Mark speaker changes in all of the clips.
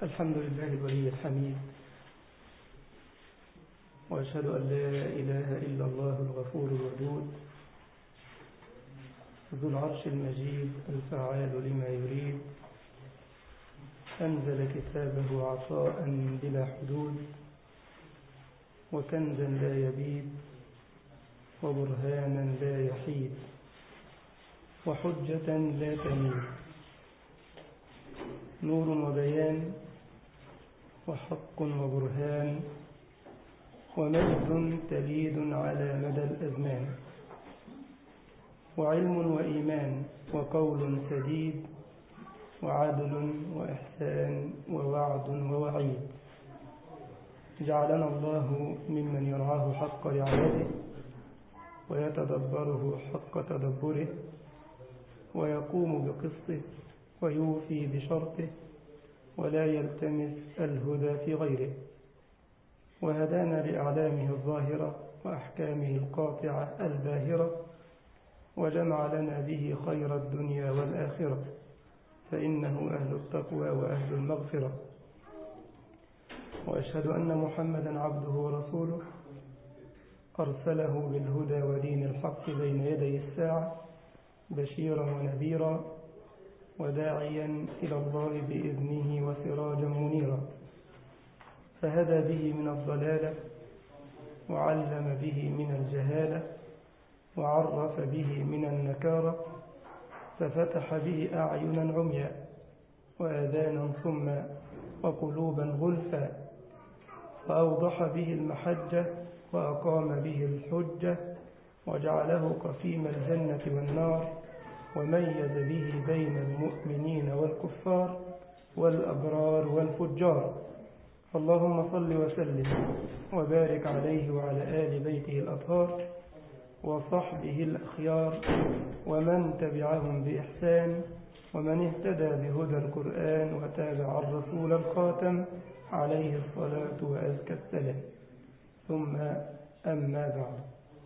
Speaker 1: الحمد لله الولي الحميد وأشهد أن لا إله إلا الله الغفور الودود ذو العرش المجيد الفعال لما يريد أنزل كتابه عطاء بلا حدود وكنزا لا يبيد وبرهانا لا يحيد وحجة لا تميد نور وبيان وحق وبرهان ومجد تليد على مدى الأزمان وعلم وإيمان وقول سديد وعدل وإحسان ووعد ووعيد جعلنا الله ممن يرعاه حق رعايته ويتدبره حق تدبره ويقوم بقسطه ويوفي بشرطه ولا يلتمس الهدى في غيره وهدانا لأعلامه الظاهرة وأحكامه القاطعة الباهرة وجمع لنا به خير الدنيا والآخرة فإنه أهل التقوى وأهل المغفرة وأشهد أن محمدا عبده ورسوله أرسله بالهدى ودين الحق بين يدي الساعة بشيرا ونذيرا وداعيا إلى الله بإذنه وسراجا منيرا فهدى به من الضلالة وعلم به من الجهالة وعرف به من النكارة ففتح به أعينا عميا وآذانا صما وقلوبا غلفا فأوضح به المحجة وأقام به الحجة وجعله قفيم الجنة والنار وميز به بين المؤمنين والكفار والأبرار والفجار اللهم صل وسلم وبارك عليه وعلى آل بيته الأطهار وصحبه الأخيار ومن تبعهم بإحسان ومن اهتدى بهدى القرآن وتابع الرسول الخاتم عليه الصلاة وأزكى السلام ثم أما بعد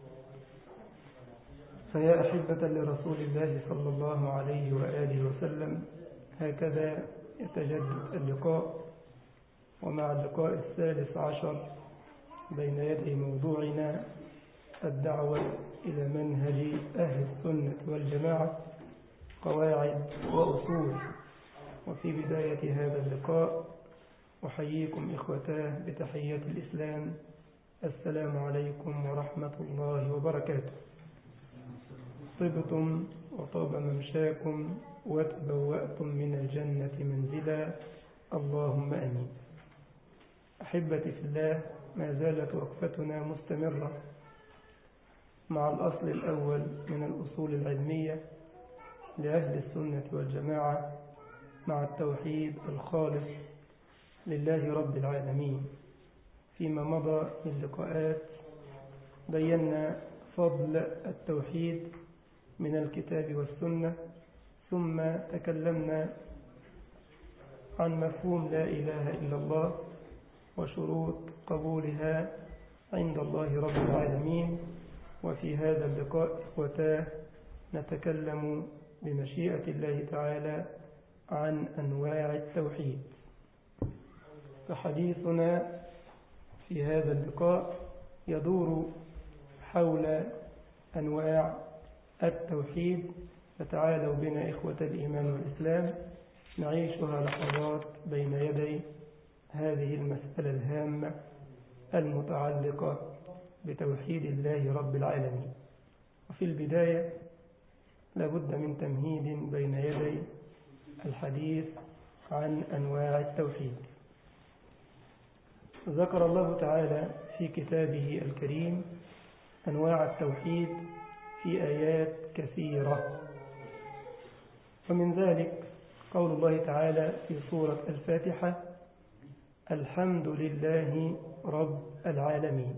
Speaker 1: فيا أحبة لرسول الله صلى الله عليه وآله وسلم هكذا يتجدد اللقاء ومع اللقاء الثالث عشر بين يدي موضوعنا الدعوة إلى منهج أهل السنة والجماعة قواعد وأصول وفي بداية هذا اللقاء أحييكم إخوتاه بتحية الإسلام السلام عليكم ورحمة الله وبركاته طبتم وطاب ممشاكم وتبوأتم من الجنة منزلا اللهم أمين أحبتي في الله ما زالت وقفتنا مستمرة مع الأصل الأول من الأصول العلمية لأهل السنة والجماعة مع التوحيد الخالص لله رب العالمين فيما مضى من لقاءات بينا فضل التوحيد من الكتاب والسنة ثم تكلمنا عن مفهوم لا إله إلا الله وشروط قبولها عند الله رب العالمين وفي هذا اللقاء إخوتاه نتكلم بمشيئة الله تعالى عن أنواع التوحيد فحديثنا في هذا اللقاء يدور حول أنواع التوحيد فتعالوا بنا إخوة الإيمان والإسلام نعيشها لحظات بين يدي هذه المسألة الهامة المتعلقة بتوحيد الله رب العالمين وفي البداية لابد من تمهيد بين يدي الحديث عن أنواع التوحيد ذكر الله تعالى في كتابه الكريم أنواع التوحيد في آيات كثيرة ومن ذلك قول الله تعالى في سورة الفاتحة الحمد لله رب العالمين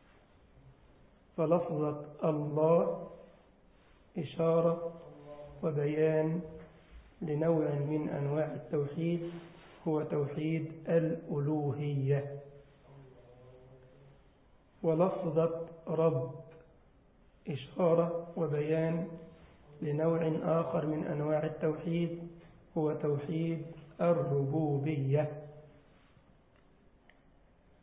Speaker 1: فلفظة الله إشارة وبيان لنوع من أنواع التوحيد هو توحيد الألوهية ولفظة رب إشارة وبيان لنوع آخر من أنواع التوحيد هو توحيد الربوبية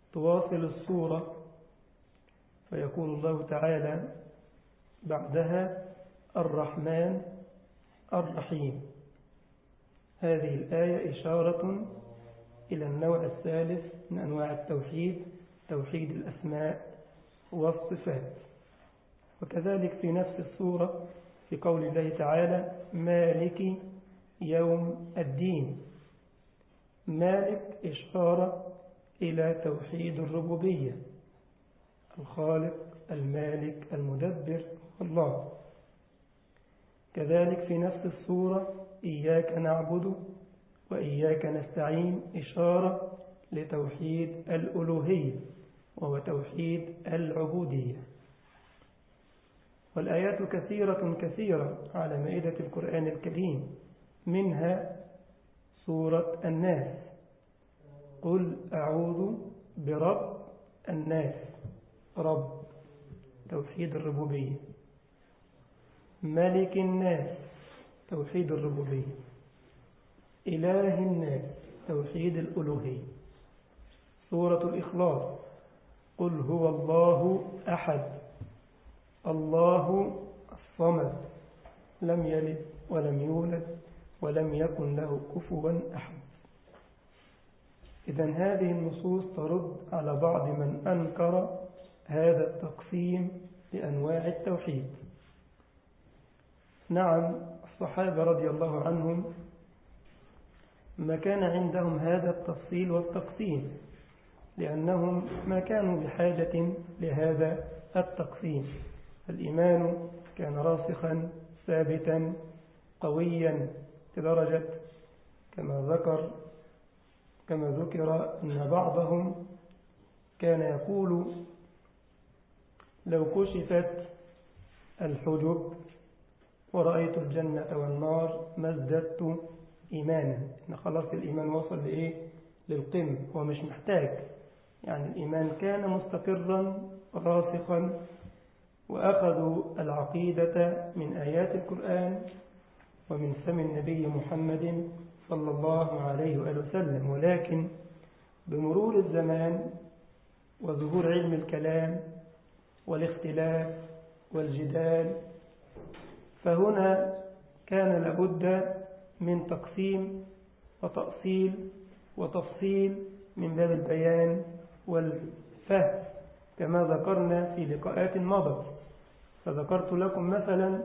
Speaker 1: تواصل الصورة فيقول الله تعالى بعدها الرحمن الرحيم هذه الآية إشارة إلى النوع الثالث من أنواع التوحيد توحيد الأسماء والصفات وكذلك في نفس السورة في قول الله تعالى مالك يوم الدين مالك إشارة إلى توحيد الربوبية الخالق المالك المدبر الله كذلك في نفس السورة إياك نعبد وإياك نستعين إشارة لتوحيد الألوهية وهو توحيد العبودية والآيات كثيرة كثيرة على مائدة القرآن الكريم منها سورة الناس قل أعوذ برب الناس رب توحيد الربوبية ملك الناس توحيد الربوبية إله الناس توحيد الألوهية سورة الإخلاص قل هو الله أحد الله الصمد لم يلد ولم يولد ولم يكن له كفوا أحد إذا هذه النصوص ترد على بعض من أنكر هذا التقسيم لأنواع التوحيد نعم الصحابة رضي الله عنهم ما كان عندهم هذا التفصيل والتقسيم لأنهم ما كانوا بحاجة لهذا التقسيم الإيمان كان راسخا ثابتا قويا لدرجة كما ذكر كما ذكر أن بعضهم كان يقول لو كشفت الحجب ورأيت الجنة والنار ما ازددت إيمانا إن خلاص الإيمان وصل لإيه للقمة هو مش محتاج يعني الإيمان كان مستقرا راسخا وأخذوا العقيدة من آيات القرآن ومن فم النبي محمد صلى الله عليه وآله وسلم ولكن بمرور الزمان وظهور علم الكلام والاختلاف والجدال فهنا كان لابد من تقسيم وتأصيل وتفصيل من باب البيان والفهم كما ذكرنا في لقاءات مضت فذكرت لكم مثلا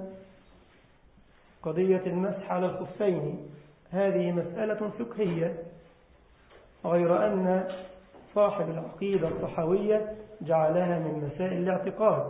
Speaker 1: قضية المسح على الخفين هذه مسألة فقهية غير أن صاحب العقيدة الصحوية جعلها من مسائل الاعتقاد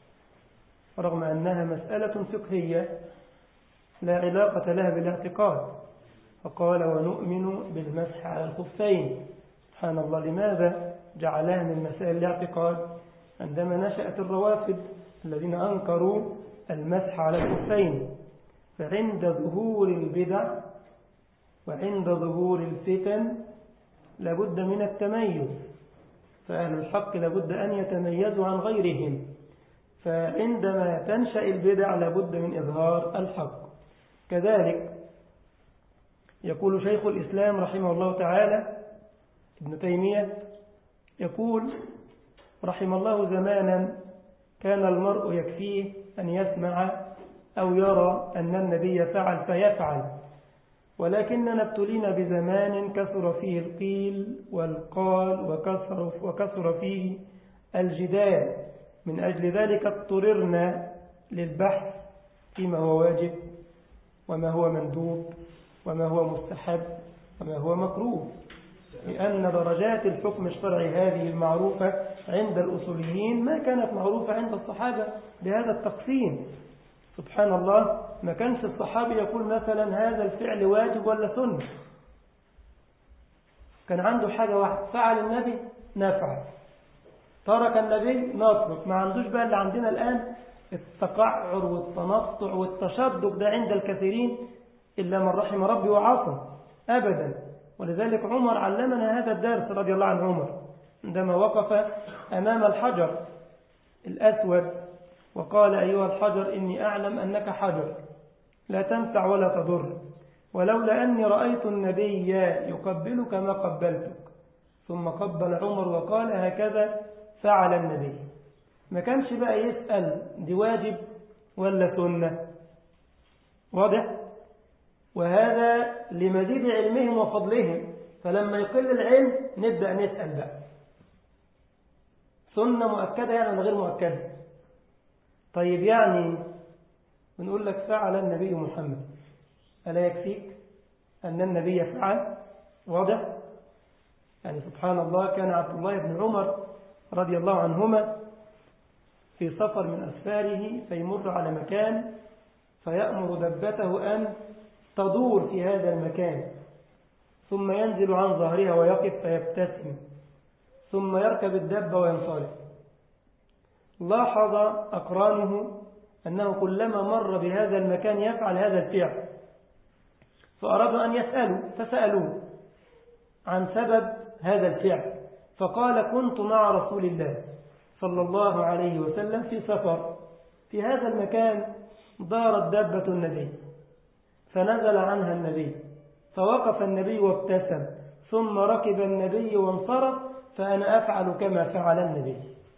Speaker 1: رغم أنها مسألة فقهية لا علاقة لها بالاعتقاد فقال ونؤمن بالمسح على الخفين سبحان الله لماذا جعلها من مسائل الاعتقاد عندما نشأت الروافد الذين أنكروا المسح على الخفين فعند ظهور البدع وعند ظهور الفتن لابد من التميز فأهل الحق لابد أن يتميزوا عن غيرهم فعندما تنشأ البدع لابد من إظهار الحق كذلك يقول شيخ الإسلام رحمه الله تعالى ابن تيمية يقول رحم الله زمانا كان المرء يكفيه أن يسمع أو يرى أن النبي فعل فيفعل ولكننا ابتلينا بزمان كثر فيه القيل والقال وكثر, وكثر فيه الجدال من أجل ذلك اضطررنا للبحث فيما هو واجب وما هو مندوب وما هو مستحب وما هو مكروه لأن درجات الحكم الشرعي هذه المعروفة عند الأصوليين ما كانت معروفة عند الصحابة بهذا التقسيم سبحان الله ما كانش الصحابي يقول مثلا هذا الفعل واجب ولا سنة كان عنده حاجة واحدة فعل النبي نفعل ترك النبي نترك ما عندوش بقى اللي عندنا الآن التقعر والتنطع والتشدق ده عند الكثيرين إلا من رحم ربي وعصم أبدا ولذلك عمر علمنا هذا الدرس رضي الله عن عمر عندما وقف أمام الحجر الأسود وقال أيها الحجر إني أعلم أنك حجر لا تنفع ولا تضر ولولا أني رأيت النبي يقبلك ما قبلتك ثم قبل عمر وقال هكذا فعل النبي ما كانش بقى يسأل دي واجب ولا سنة واضح وهذا لمزيد علمهم وفضلهم فلما يقل العلم نبدأ نسأل بقى سنة مؤكدة يعني ولا غير مؤكدة طيب يعني بنقول لك فعل النبي محمد ألا يكفيك أن النبي فعل واضح يعني سبحان الله كان عبد الله بن عمر رضي الله عنهما في سفر من أسفاره فيمر على مكان فيأمر دبته أن تدور في هذا المكان ثم ينزل عن ظهرها ويقف فيبتسم ثم يركب الدبة وينصرف لاحظ أقرانه أنه كلما مر بهذا المكان يفعل هذا الفعل فأرادوا أن يسألوا فسألوه عن سبب هذا الفعل فقال كنت مع رسول الله صلى الله عليه وسلم في سفر في هذا المكان دارت دابة النبي فنزل عنها النبي فوقف النبي وابتسم ثم ركب النبي وانصرف فأنا أفعل كما فعل النبي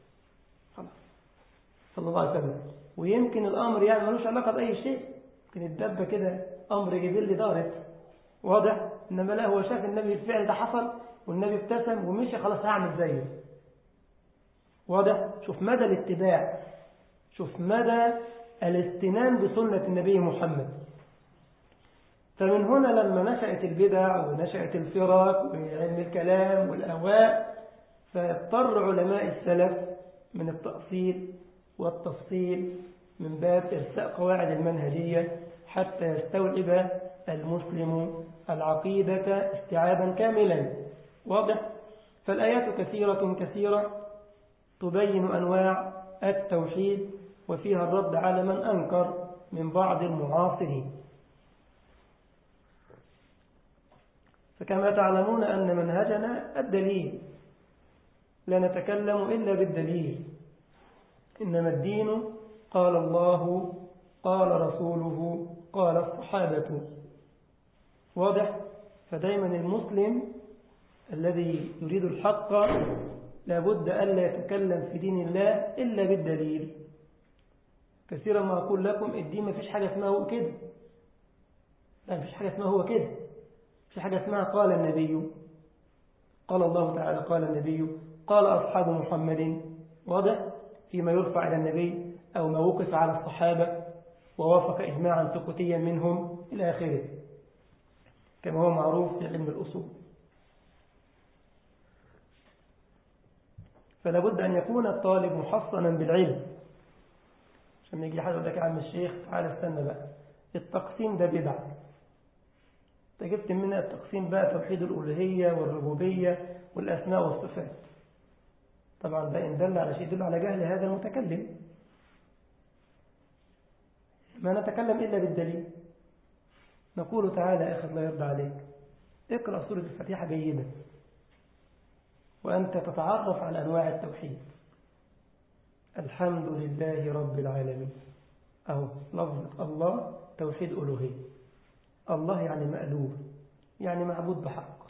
Speaker 1: صلى الله عليه وسلم ويمكن الأمر يعني ملوش علاقة بأي شيء يمكن الدبة كده أمر جبلي دارت واضح إنما لا هو شاف النبي الفعل ده حصل والنبي ابتسم ومشي خلاص هعمل زيه واضح شوف مدى الاتباع شوف مدى الاستنان بسنة النبي محمد فمن هنا لما نشأت البدع ونشأت الفرق وعلم الكلام والأهواء فاضطر علماء السلف من التأصيل والتفصيل من باب إرساء قواعد المنهجية حتى يستوعب المسلم العقيدة استيعابا كاملا واضح فالآيات كثيرة كثيرة تبين أنواع التوحيد وفيها الرد على من أنكر من بعض المعاصرين فكما تعلمون أن منهجنا الدليل لا نتكلم إلا بالدليل إنما الدين قال الله قال رسوله قال الصحابة واضح فدايما المسلم الذي يريد الحق لابد ألا يتكلم في دين الله إلا بالدليل كثيرا ما أقول لكم الدين ما فيش حاجة اسمها هو كده لا فيش حاجة اسمها هو كده في حاجة اسمها قال النبي قال الله تعالى قال النبي قال أصحاب محمد واضح فيما يرفع إلى النبي أو ما وقف على الصحابة ووافق إجماعا سكوتيا منهم إلى آخره كما هو معروف في علم الأصول فلا بد أن يكون الطالب محصنا بالعلم عشان يجي حد يقول لك يا عم الشيخ تعالى استنى بقى التقسيم ده بدع انت جبت منها التقسيم بقى توحيد الألوهية والربوبية والأسماء والصفات طبعا ده إن دل على شيء يدل على جهل هذا المتكلم ما نتكلم إلا بالدليل نقول تعالى يا أخي الله يرضى عليك اقرأ سورة الفاتحة جيدا وأنت تتعرف على أنواع التوحيد الحمد لله رب العالمين أهو لفظة الله توحيد ألوهية الله يعني مألوه يعني معبود بحق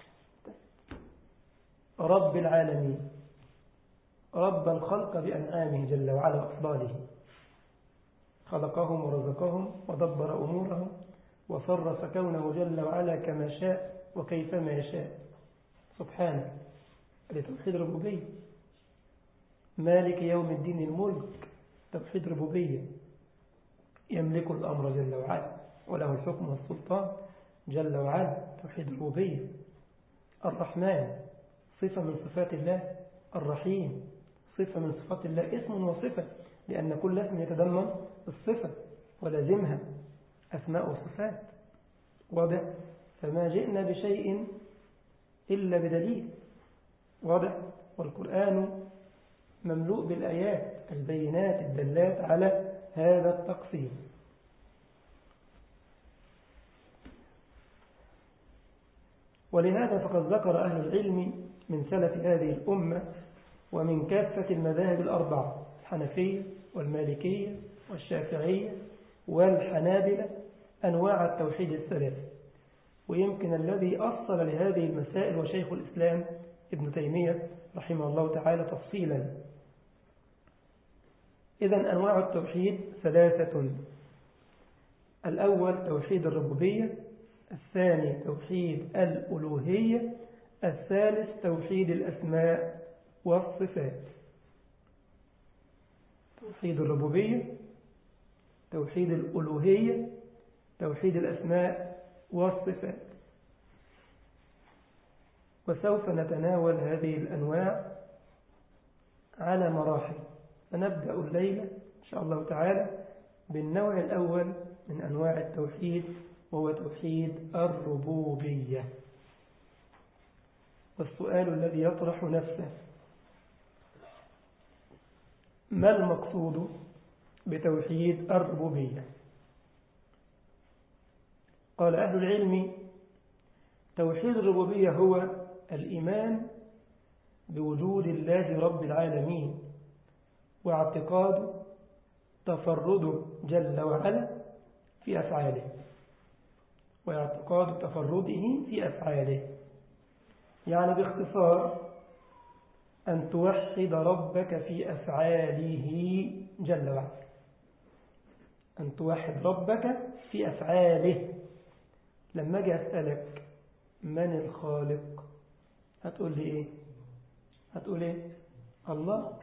Speaker 1: رب العالمين رب الخلق بأنعامه جل وعلا وأفضاله خلقهم ورزقهم ودبر أمورهم وصرف كونه جل وعلا كما شاء وكيفما يشاء سبحانه لتوحيد ربوبية مالك يوم الدين الملك توحيد ربوبية يملك الأمر جل وعلا وله الحكم والسلطان جل وعلا توحيد ربوبية الرحمن صفة من صفات الله الرحيم صفة من صفات الله اسم وصفة لأن كل اسم يتضمن الصفة ولازمها أسماء وصفات واضح فما جئنا بشيء إلا بدليل واضح والقرآن مملوء بالآيات البينات الدلات على هذا التقسيم ولهذا فقد ذكر أهل العلم من سلف هذه الأمة ومن كافة المذاهب الأربعة الحنفية والمالكية والشافعية والحنابلة أنواع التوحيد الثلاث ويمكن الذي أصل لهذه المسائل وشيخ الإسلام ابن تيمية رحمه الله تعالى تفصيلا إذا أنواع التوحيد ثلاثة الأول توحيد الربوبية الثاني توحيد الألوهية الثالث توحيد الأسماء والصفات توحيد الربوبية توحيد الألوهية توحيد الأسماء والصفات وسوف نتناول هذه الأنواع على مراحل فنبدأ الليلة إن شاء الله تعالى بالنوع الأول من أنواع التوحيد وهو توحيد الربوبية والسؤال الذي يطرح نفسه ما المقصود بتوحيد الربوبية قال أهل العلم توحيد الربوبية هو الإيمان بوجود الله رب العالمين واعتقاد تفرده جل وعلا في أفعاله واعتقاد تفرده في أفعاله يعني باختصار أن توحد ربك في أفعاله جل وعلا أن توحد ربك في أفعاله لما أجي أسألك من الخالق هتقول لي إيه هتقول إيه الله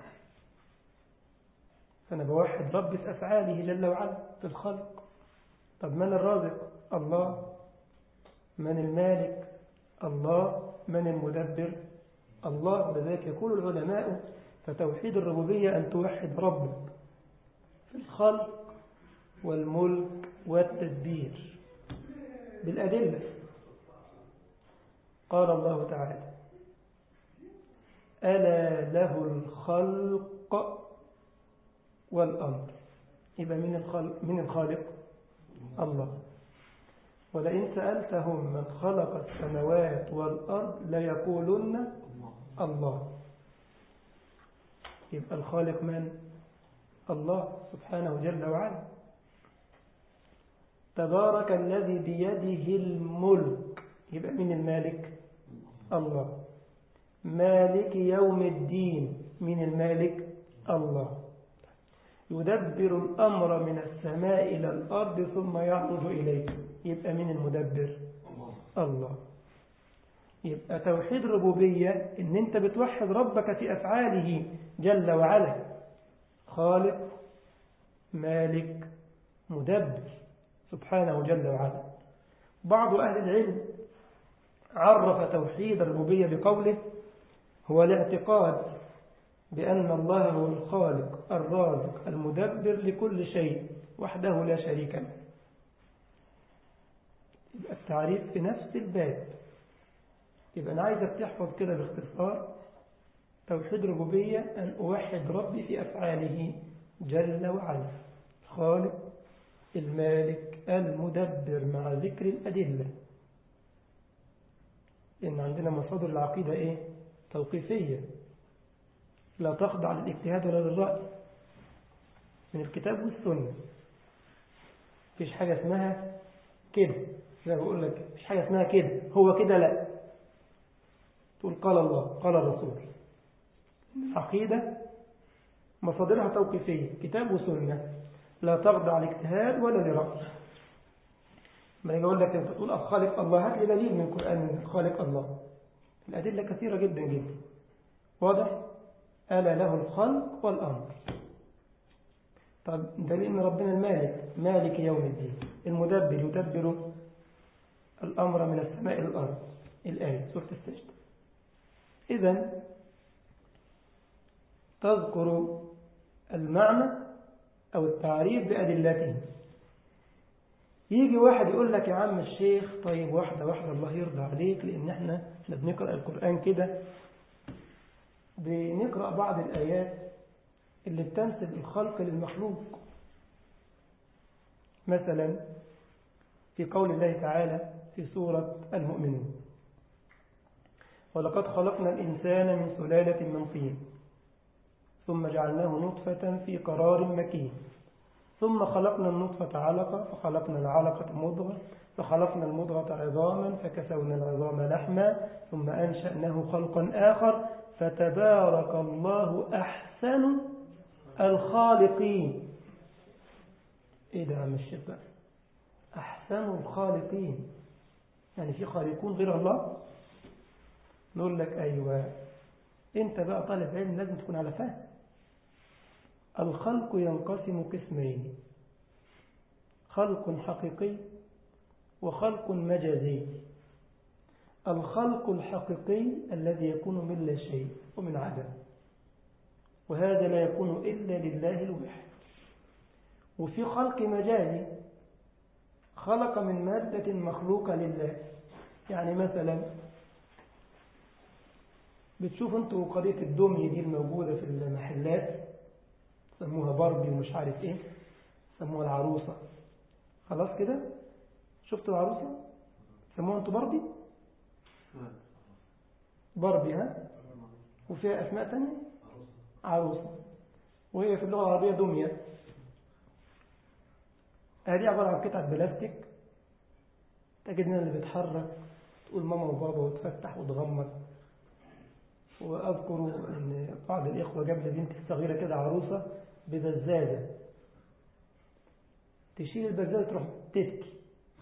Speaker 1: فأنا بوحد ربي في أفعاله جل وعلا في الخلق طب من الرازق الله من المالك الله من المدبر الله ولذلك يقول العلماء فتوحيد الربوبية أن توحد ربك في الخلق والملك والتدبير بالأدلة قال الله تعالى ألا له الخلق والأمر يبقى من الخلق, من الخالق الله ولئن سألتهم من خلق السماوات والأرض ليقولن الله يبقى الخالق من الله سبحانه جل وعلا تبارك الذي بيده الملك يبقى من المالك الله مالك يوم الدين من المالك الله يدبر الأمر من السماء إلى الأرض ثم يعرج إليه يبقى من المدبر الله يبقى توحيد ربوبية إن أنت بتوحد ربك في أفعاله جل وعلا خالق مالك مدبر سبحانه جل وعلا بعض أهل العلم عرف توحيد الربوبية بقوله هو الاعتقاد بأن الله هو الخالق الرازق المدبر لكل شيء وحده لا شريك له يبقى التعريف في نفس الباب يبقى أنا عايزك تحفظ كده باختصار توحيد ربوبية أن أوحد ربي في أفعاله جل وعلا خالق المالك المدبر مع ذكر الأدلة إن عندنا مصادر العقيدة إيه؟ توقيفية لا تخضع للاجتهاد ولا للرأي من الكتاب والسنة مفيش حاجة اسمها كده زي ما بقول لك مفيش حاجة اسمها كده هو كده لا تقول قال الله قال الرسول العقيدة مصادرها توقيفية كتاب وسنة لا تخضع لاجتهاد ولا لرأي ما يجي أقول لك أنت تقول الخالق الله هات لي دليل من القرآن خالق الله الأدلة كثيرة جدا جدا واضح ألا له الخلق والأمر طب دليل ان ربنا المالك مالك يوم الدين المدبر يدبر الأمر من السماء إلى الأرض الآية سورة السجدة إذا تذكر المعنى أو التعريف بأدلته يجي واحد يقول لك يا عم الشيخ طيب واحدة واحدة الله يرضى عليك لأن احنا احنا بنقرأ القرآن كده بنقرأ بعض الآيات اللي بتنسب الخلق للمخلوق مثلا في قول الله تعالى في سورة المؤمنون ولقد خلقنا الإنسان من سلالة من طين ثم جعلناه نطفة في قرار مكين ثم خلقنا النطفة علقة فخلقنا العلقة مضغة فخلقنا المضغة عظاما فكسونا العظام لحما ثم أنشأناه خلقا آخر فتبارك الله أحسن الخالقين إيه ده عم الشيخ بقى أحسن الخالقين يعني في خالقون غير الله نقول لك أيوة أنت بقى طالب علم لازم تكون على فهم الخلق ينقسم قسمين خلق حقيقي وخلق مجازي الخلق الحقيقي الذي يكون من لا شيء ومن عدم وهذا لا يكون إلا لله الواحد وفي خلق مجازي خلق من مادة مخلوقة لله يعني مثلا بتشوفوا انتوا قضية الدمية دي الموجودة في المحلات سموها باربي ومش عارف ايه سموها العروسة خلاص كده شفتوا العروسة سموها انتوا باربي باربي ها وفيها اسماء تانية عروسة وهي في اللغة العربية دمية هذه عبارة عن قطعة بلاستيك تجد انها اللي بتحرك تقول ماما وبابا وتفتح وتغمض وأذكر أن بعض الإخوة جاب لي بنتي الصغيرة كده عروسة ببزازة تشيل البزازة تروح تبكي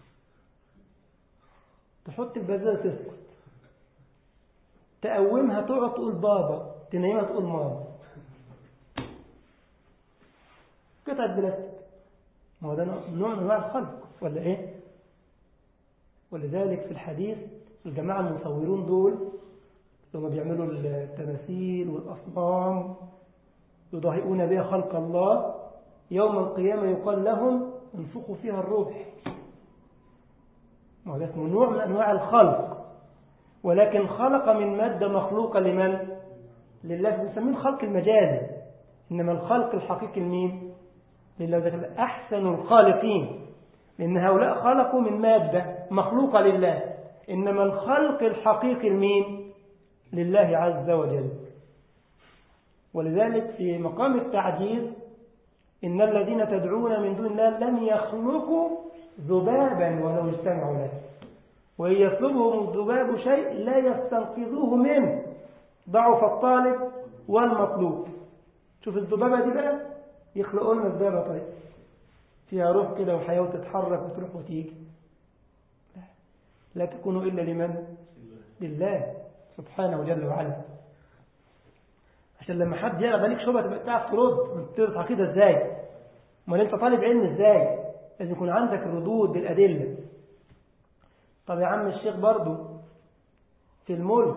Speaker 1: تحط البزازة تسكت تقومها تقعد تقول بابا تنيمها تقول ماما قطعة بلاستيك ما هو ده نوع من انواع الخلق ولا ايه ولذلك في الحديث الجماعة المصورون دول لما بيعملوا التماثيل والأصنام يضاهئون بها خلق الله يوم القيامة يقال لهم انفخوا فيها الروح ما هو ده اسمه نوع من أنواع الخلق ولكن خلق من مادة مخلوقة لمن؟ لله بنسميه الخلق المجازي إنما الخلق الحقيقي لمين؟ لله ذلك أحسن الخالقين لأن هؤلاء خلقوا من مادة مخلوقة لله إنما الخلق الحقيقي لمين؟ لله عز وجل ولذلك في مقام التعجيز إن الذين تدعون من دون الله لم يخلقوا ذبابا ولو اجتمعوا له وإن يطلبهم الذباب شيء لا يستنقذوه منه ضعف الطالب والمطلوب شوف الذبابة دي بقى يخلقوا لنا ذبابة طيب فيها روح كده وحياة وتتحرك وتروح وتيجي لا تكون إلا لمن؟ لله سبحانه جل وعلا عشان لما حد يعرض عليك شبهه تبقى تعرف ترد ترد عقيده ازاي امال انت طالب علم ازاي لازم يكون عندك الردود بالادله طب يا عم الشيخ برضو في الملك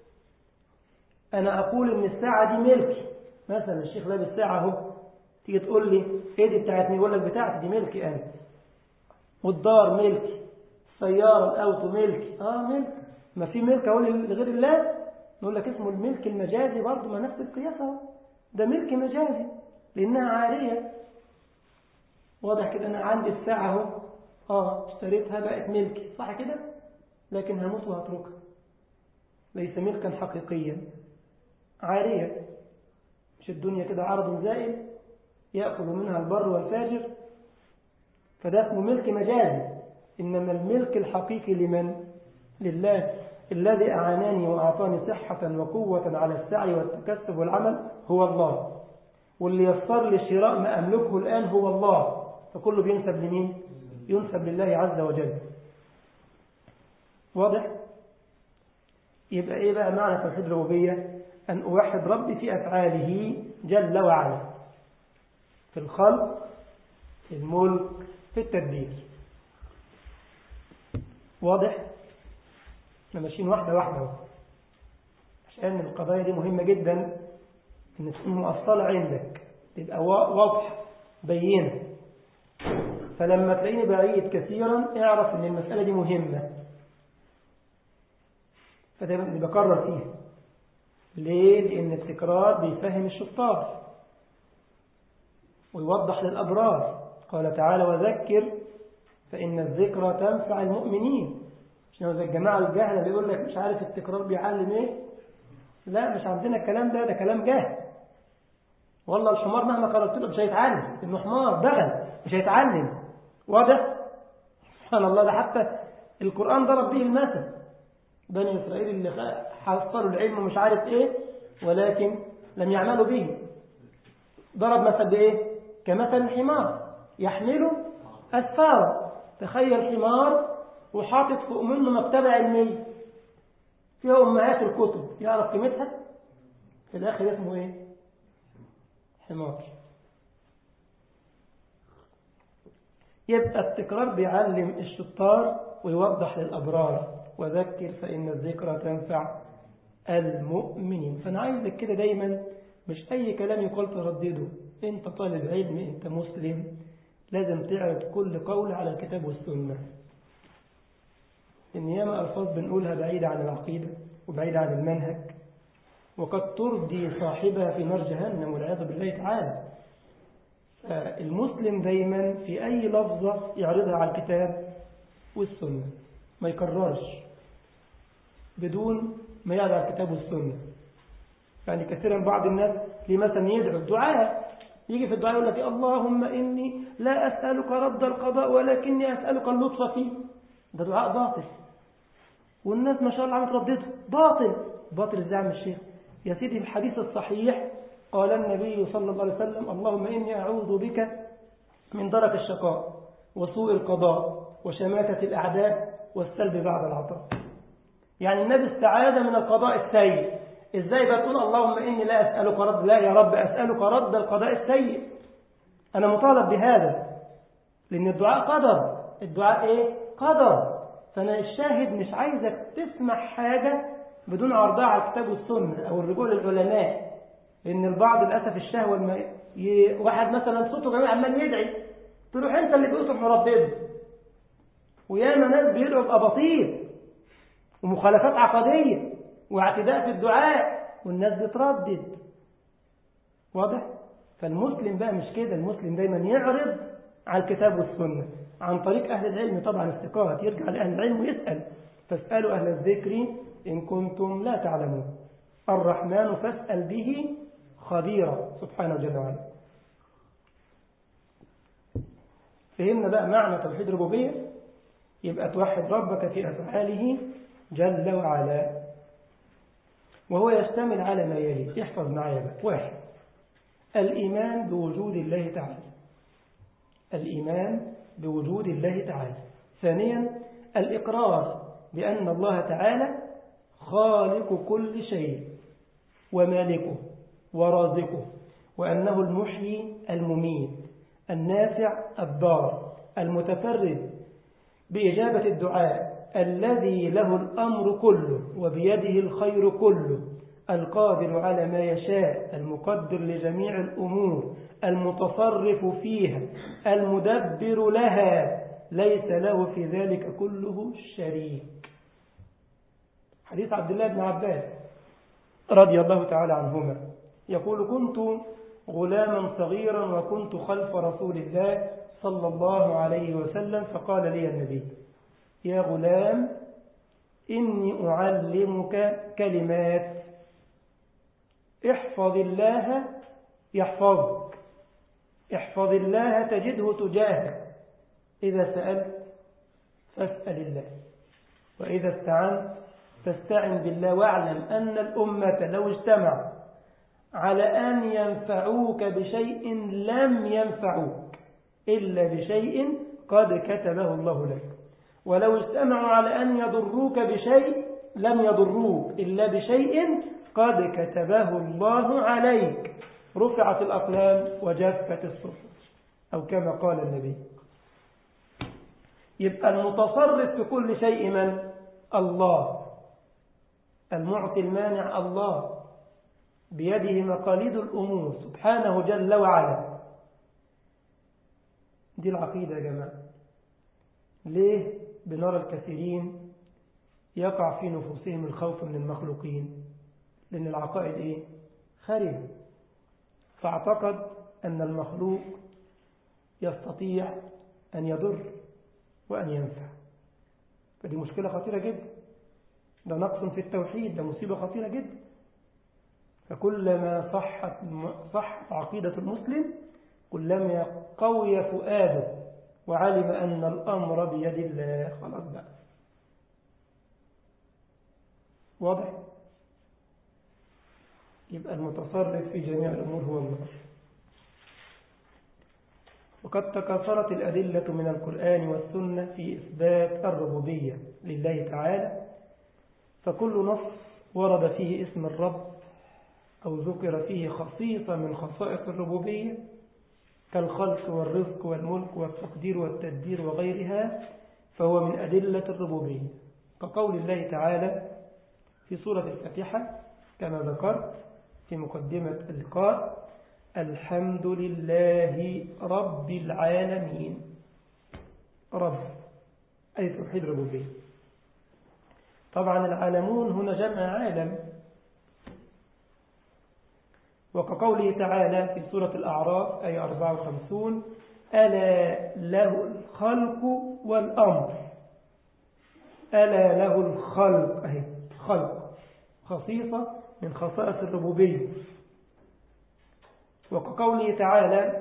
Speaker 1: انا اقول ان الساعه دي ملكي مثلا الشيخ لابس ساعه اهو تيجي تقول لي ايه دي بتاعتني يقول لك بتاعتي دي ملكي انا والدار ملكي السياره الاوتو ملكي اه ملك ما في ملك اهو لغير الله نقول لك اسمه الملك المجازي برضه ما نفس القياس اهو ده ملك مجازي لانها عاريه واضح كده انا عندي الساعه اهو اه اشتريتها بقت ملكي صح كده لكن هموت وهتركها ليس ملكا حقيقيا عاريه مش الدنيا كده عرض زائل ياكل منها البر والفاجر فده اسمه ملك مجازي انما الملك الحقيقي لمن لله الذي أعاناني وأعطاني صحة وقوة على السعي والتكسب والعمل هو الله واللي يسر لي شراء ما أملكه الآن هو الله فكله بينسب لمين؟ ينسب لله عز وجل واضح؟ يبقى إيه بقى معنى توحيد الربوبية؟ أن أوحد ربي في أفعاله جل وعلا في الخلق في الملك في التدبير واضح؟ احنا ماشيين واحدة واحدة عشان القضايا دي مهمة جدا ان تكون مؤصلة عندك تبقى واضحة بينة فلما تلاقيني بعيد كثيرا اعرف ان المسألة دي مهمة فدايما اللي بكرر فيها ليه؟ لأن التكرار بيفهم الشطار ويوضح للأبرار قال تعالى وذكر فإن الذكرى تنفع المؤمنين عشان زي الجماعة الجهلة بيقول لك مش عارف التكرار بيعلم ايه لا مش عندنا الكلام ده ده كلام جهل والله الحمار مهما قررت له مش هيتعلم انه حمار بغل مش هيتعلم واضح سبحان الله ده حتى القرآن ضرب به المثل بني إسرائيل اللي حصلوا العلم ومش عارف إيه ولكن لم يعملوا به ضرب مثل بإيه كمثل الحمار يحمله أسفارا تخيل حمار وحاطط فوق منه مكتبة علمية فيها أمهات الكتب يعرف قيمتها في الآخر اسمه إيه حمار يبقى التكرار بيعلم الشطار ويوضح للأبرار وذكر فإن الذكرى تنفع المؤمنين فأنا عايزك كده دايما مش أي كلام يقال تردده أنت طالب علم أنت مسلم لازم تعرض كل قول على الكتاب والسنة إن ياما ألفاظ بنقولها بعيدة عن العقيدة وبعيدة عن المنهج وقد ترضي صاحبها في نار جهنم والعياذ بالله تعالى المسلم دايما في أي لفظة يعرضها على الكتاب والسنة ما يكررش بدون ما يعرض على الكتاب والسنة يعني كثيرا بعض الناس مثلا يدعو الدعاء يجي في الدعاء يقول لك اللهم إني لا أسألك رد القضاء ولكني أسألك اللطف فيه ده دعاء باطل والناس ما شاء الله عم تردده باطل باطل ازاي يا الشيخ يا سيدي الحديث الصحيح قال النبي صلى الله عليه وسلم اللهم إني أعوذ بك من درك الشقاء وسوء القضاء وشماتة الأعداء والسلب بعد العطاء يعني النبي استعاذ من القضاء السيء ازاي بتقول اللهم إني لا أسألك رد لا يا رب أسألك رد القضاء السيء أنا مطالب بهذا لأن الدعاء قدر الدعاء إيه قدر فأنا الشاهد مش عايزك تسمع حاجة بدون عرضها على الكتاب والسنة أو الرجوع للعلماء لأن البعض للأسف الشهوة لما ي... واحد مثلا صوته جميل عمال يدعي تروح أنت اللي بيقوته مردده وياما ناس بيدعوا بأباطيل ومخالفات عقدية واعتداء في الدعاء والناس بتردد واضح؟ فالمسلم بقى مش كده المسلم دايما يعرض على الكتاب والسنة عن طريق أهل العلم طبعا استقامة يرجع لأهل العلم ويسأل فاسألوا أهل الذكر إن كنتم لا تعلمون الرحمن فاسأل به خبيرا سبحانه جل وعلا فهمنا بقى معنى توحيد الربوبية يبقى توحد ربك في أفعاله جل وعلا وهو يشتمل على ما يلي احفظ معايا بقى واحد الإيمان بوجود الله تعالى الإيمان بوجود الله تعالى ثانيا الإقرار بأن الله تعالى خالق كل شيء ومالكه ورازقه وأنه المحيي المميت النافع الضار المتفرد بإجابة الدعاء الذي له الأمر كله وبيده الخير كله القادر على ما يشاء المقدر لجميع الأمور المتصرف فيها المدبر لها ليس له في ذلك كله شريك حديث عبد الله بن عباس رضي الله تعالى عنهما يقول كنت غلاما صغيرا وكنت خلف رسول الله صلى الله عليه وسلم فقال لي النبي يا غلام إني أعلمك كلمات احفظ الله يحفظك احفظ الله تجده تجاهك إذا سألت فاسأل الله وإذا استعنت فاستعن بالله واعلم أن الأمة لو اجتمع على أن ينفعوك بشيء لم ينفعوك إلا بشيء قد كتبه الله لك ولو اجتمعوا على أن يضروك بشيء لم يضروك إلا بشيء قد كتبه الله عليك رفعت الأقلام وجفت الصفر أو كما قال النبي يبقى المتصرف في كل شيء من الله المعطي المانع الله بيده مقاليد الأمور سبحانه جل وعلا دي العقيدة يا جماعة ليه بنرى الكثيرين يقع في نفوسهم الخوف من المخلوقين لأن العقائد إيه خارجة فاعتقد أن المخلوق يستطيع أن يضر وأن ينفع فدي مشكلة خطيرة جدا ده نقص في التوحيد ده مصيبة خطيرة جدا فكلما صحت صحت عقيدة المسلم كلما قوي فؤاده وعلم أن الأمر بيد الله خلاص بقى واضح يبقى المتصرف في جميع الأمور هو الله وقد تكاثرت الأدلة من القرآن والسنة في إثبات الربوبية لله تعالى فكل نص ورد فيه اسم الرب أو ذكر فيه خصيصة من خصائص الربوبية كالخلق والرزق والملك والتقدير والتدبير وغيرها فهو من أدلة الربوبية كقول الله تعالى في سورة الفاتحة كما ذكرت في مقدمة اللقاء الحمد لله رب العالمين رب أي توحيد ربوبية طبعا العالمون هنا جمع عالم وكقوله تعالى في سورة الأعراف أي 54 ألا له الخلق والأمر ألا له الخلق أهي خلق خصيصة من خصائص الربوبية وكقوله تعالى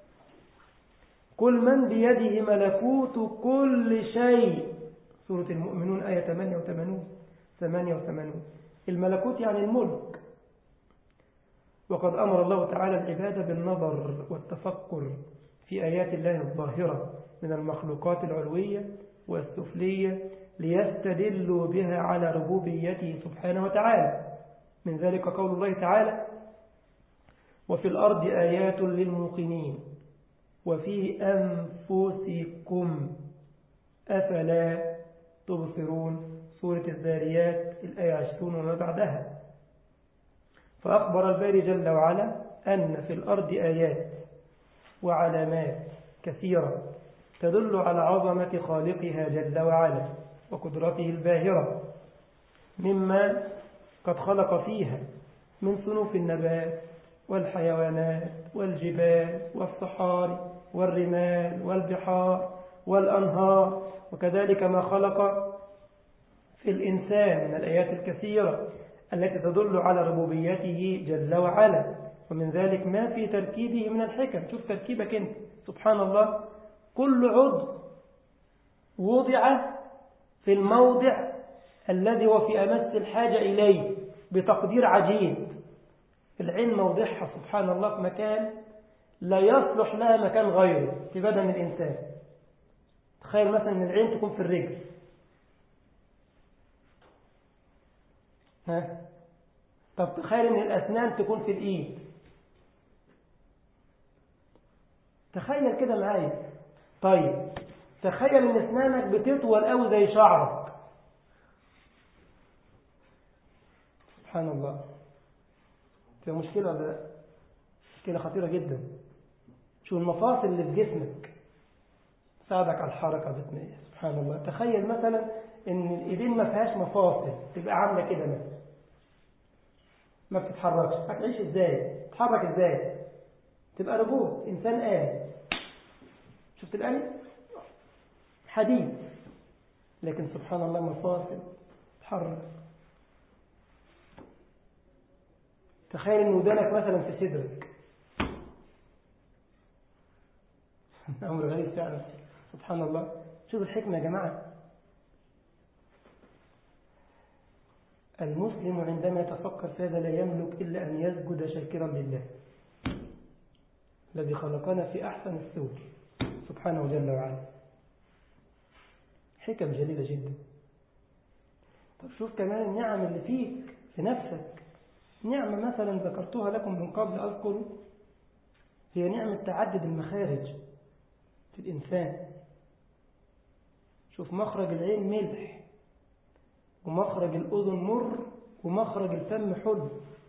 Speaker 1: كل من بيده ملكوت كل شيء سورة المؤمنون آية 88 88 الملكوت يعني الملك وقد أمر الله تعالى العباد بالنظر والتفكر في آيات الله الظاهرة من المخلوقات العلوية والسفلية ليستدلوا بها على ربوبيته سبحانه وتعالى من ذلك قول الله تعالى وفي الأرض آيات للموقنين وفي أنفسكم أفلا تبصرون سورة الذاريات الآية 20 وما بعدها فأخبر الباري جل وعلا أن في الأرض آيات وعلامات كثيرة تدل على عظمة خالقها جل وعلا وقدرته الباهرة مما قد خلق فيها من صنوف النبات والحيوانات والجبال والصحاري والرمال والبحار والأنهار وكذلك ما خلق في الإنسان من الآيات الكثيرة التي تدل على ربوبيته جل وعلا ومن ذلك ما في تركيبه من الحكم شوف تركيبك انت سبحان الله كل عضو وضع في الموضع الذي هو في أمس الحاجة إليه بتقدير عجيب العين موضعها سبحان الله في مكان لا يصلح لها مكان غيره في بدن الإنسان تخيل مثلا أن العين تكون في الرجل ها طب تخيل أن الأسنان تكون في الإيد تخيل كده معايا طيب تخيل ان اسنانك بتطول قوي زي شعرك سبحان الله في مشكلة ولا لا مشكلة خطيرة جدا شو المفاصل اللي في جسمك تساعدك على الحركة الرتمية سبحان الله تخيل مثلا ان الايدين ما فيهاش مفاصل تبقى عاملة كده مثلا ما بتتحركش هتعيش ازاي تتحرك ازاي تبقى روبوت انسان آلي شفت الآلي حديد لكن سبحان الله مفاصل تحرك تخيل ان ودانك مثلا في صدرك امر غريب فعلا سبحان الله شوف الحكمه يا جماعه المسلم عندما يتفكر في هذا لا يملك الا ان يسجد شاكرا لله الذي خلقنا في احسن الصور سبحانه جل وعلا حكم جليله جدا طب شوف كمان النعم اللي فيك في نفسك نعمة مثلا ذكرتها لكم من قبل أذكر هي نعمة تعدد المخارج في الإنسان شوف مخرج العين ملح ومخرج الأذن مر ومخرج الفم حلو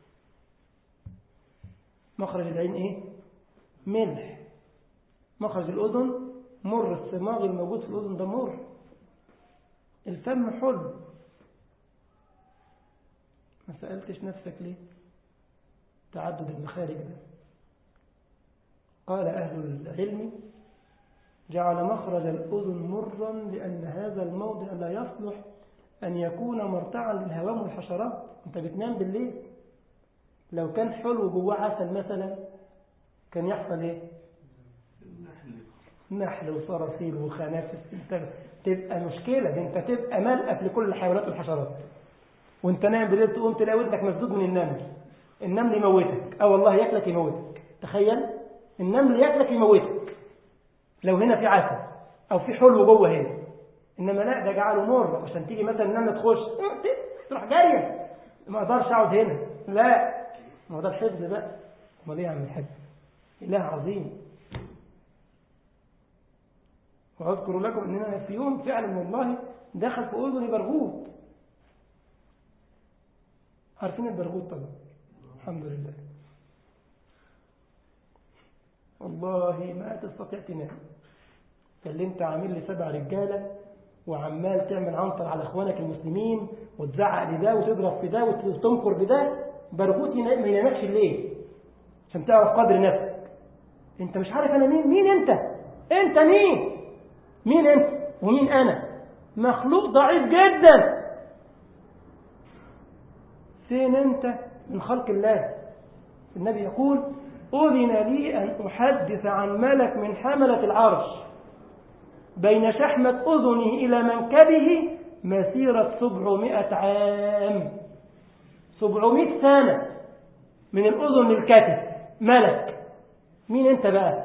Speaker 1: مخرج العين إيه؟ ملح مخرج الأذن مر الصماغ الموجود في الأذن ده مر الفم حلو ما سألتش نفسك ليه تعدد المخارج ده قال أهل العلم جعل مخرج الأذن مرا لأن هذا الموضع لا يصلح أن يكون مرتعا للهوام والحشرات أنت بتنام بالليل لو كان حلو جواه عسل مثلا كان يحصل إيه نحل وصراصير وخنافس انت تبقى مشكلة ده انت تبقى ملأف لكل الحيوانات والحشرات وانت نايم بالليل تقوم تلاقي ودنك مسدود من النمل النمل يموتك اه والله ياكلك يموتك تخيل النمل ياكلك يموتك لو هنا في عسل او في حلو جوه هنا انما لا ده جعله مر عشان تيجي مثلا النمله تخش تروح جايه ما اقدرش اقعد هنا لا ما هو ده الحفظ بقى امال ايه يا عم الحاج اله عظيم واذكر لكم اننا في يوم فعلا والله دخل في اذني برغوث عارفين البرغوث طبعا الحمد لله والله ما تستطيع تنام فاللي انت عامل لي سبع رجاله وعمال تعمل عنطر على اخوانك المسلمين وتزعق لده وتضرب في ده وتنكر بده برغوث ما ينامكش الليل عشان تعرف قدر نفسك انت مش عارف انا مين مين انت انت مين مين انت ومين انا مخلوق ضعيف جدا فين انت من خلق الله النبي يقول أذن لي أن أحدث عن ملك من حملة العرش بين شحمة أذنه إلى منكبه مسيرة سبعمائة عام سبعمائة سنة من الأذن للكتف ملك مين انت بقى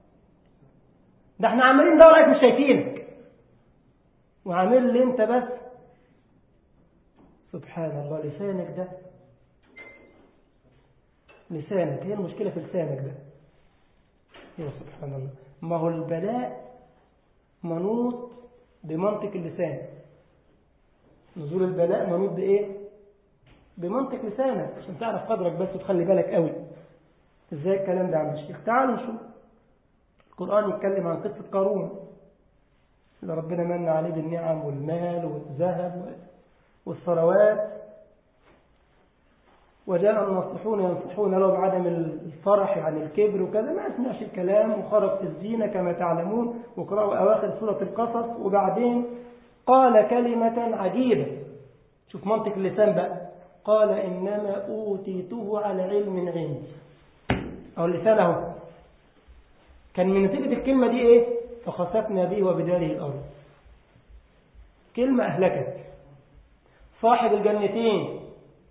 Speaker 1: ده احنا عمالين ندور عليك مش شايفينك وعامل لي انت بس سبحان الله لسانك ده لسانك هي المشكلة في لسانك ده يا سبحان الله ما هو البلاء منوط بمنطق اللسان نزول البلاء منوط بإيه بمنطق لسانك عشان تعرف قدرك بس وتخلي بالك قوي ازاي الكلام ده عم الشيخ تعالوا نشوف القرآن يتكلم عن قصة قارون اللي ربنا من عليه بالنعم والمال والذهب والثروات وجاء الناصحون ينصحون له بعدم الفرح عن الكبر وكذا ما اسمعش الكلام وخرج في الزينة كما تعلمون وقرأوا أواخر سورة القصص وبعدين قال كلمة عجيبة شوف منطق اللسان بقى قال إنما أوتيته على علم عندي أو اللسان أهو كان من نتيجة الكلمة دي إيه فخسفنا به وبداره الأرض كلمة أهلكت صاحب الجنتين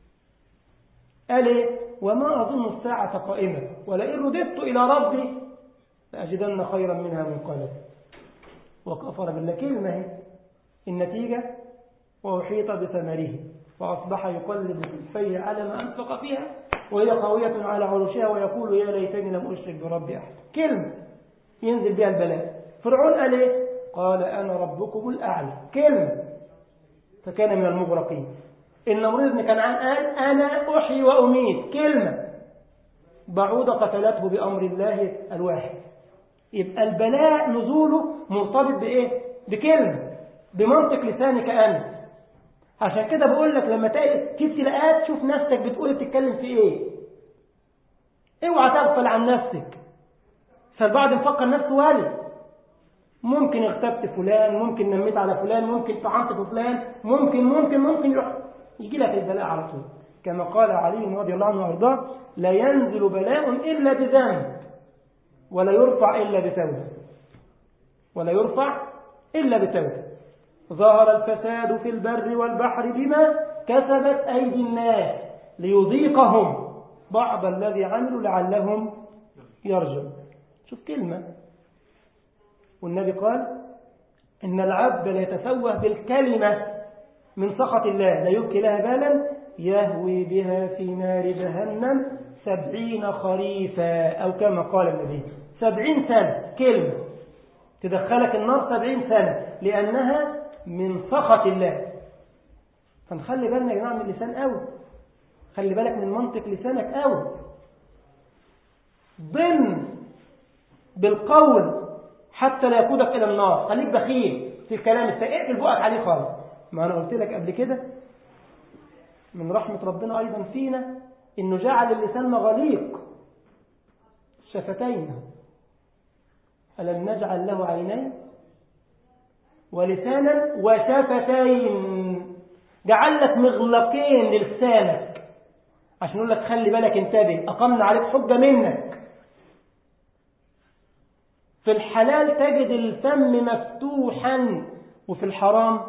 Speaker 1: قال إيه وما أظن الساعة قائمة ولئن رددت إلى ربي لأجدن خيرا منها منقلبا وكفر بالله كلمة هي النتيجة وأحيط بثمره فأصبح يقلب في الفيه على ما أنفق فيها وهي خاوية على عروشها ويقول يا ليتني لم أشرك بربي أحد كلمة ينزل بها البلاء فرعون قال إيه قال أنا ربكم الأعلى كلمة فكان من المغرقين النمرود بن كنعان قال أنا أحيي وأميت كلمة بعوضة قتلته بأمر الله الواحد يبقى البلاء نزوله مرتبط بإيه بكلمة بمنطق لسانك أنت عشان كده بقول لك لما تلاقي في ابتلاءات شوف نفسك بتقول بتتكلم في ايه اوعى تغفل عن نفسك فالبعض مفكر نفسه والي ممكن اغتبت فلان ممكن نميت على فلان ممكن طعنت في فلان ممكن ممكن ممكن يروح يجي لك البلاء على طول كما قال علي رضي الله عنه وارضاه لا ينزل بلاء الا بذنب ولا يرفع الا بتوبه ولا يرفع الا بتوبه ظهر الفساد في البر والبحر بما كسبت أيدي الناس ليذيقهم بعض الذي عملوا لعلهم يرجعون شوف كلمة والنبي قال إن العبد لا يتفوه بالكلمة من سخط الله لا يبكي لها بالا يهوي بها في نار جهنم سبعين خريفا أو كما قال النبي سبعين سنة كلمة تدخلك النار سبعين سنة لأنها من سخط الله فنخلي بالنا يا جماعة من اللسان قوي خلي بالك من منطق لسانك قوي ضمن بالقول حتى لا يقودك إلى النار خليك بخيل في الكلام اقفل بقك عليه خالص ما أنا قلت لك قبل كده من رحمة ربنا أيضا فينا إنه جعل اللسان مغاليق شفتين ألم نجعل له عينين ولسانا وشفتين جعل لك مغلقين للسانك عشان يقول لك خلي بالك انتبه أقمنا عليك حجة منك في الحلال تجد الفم مفتوحا وفي الحرام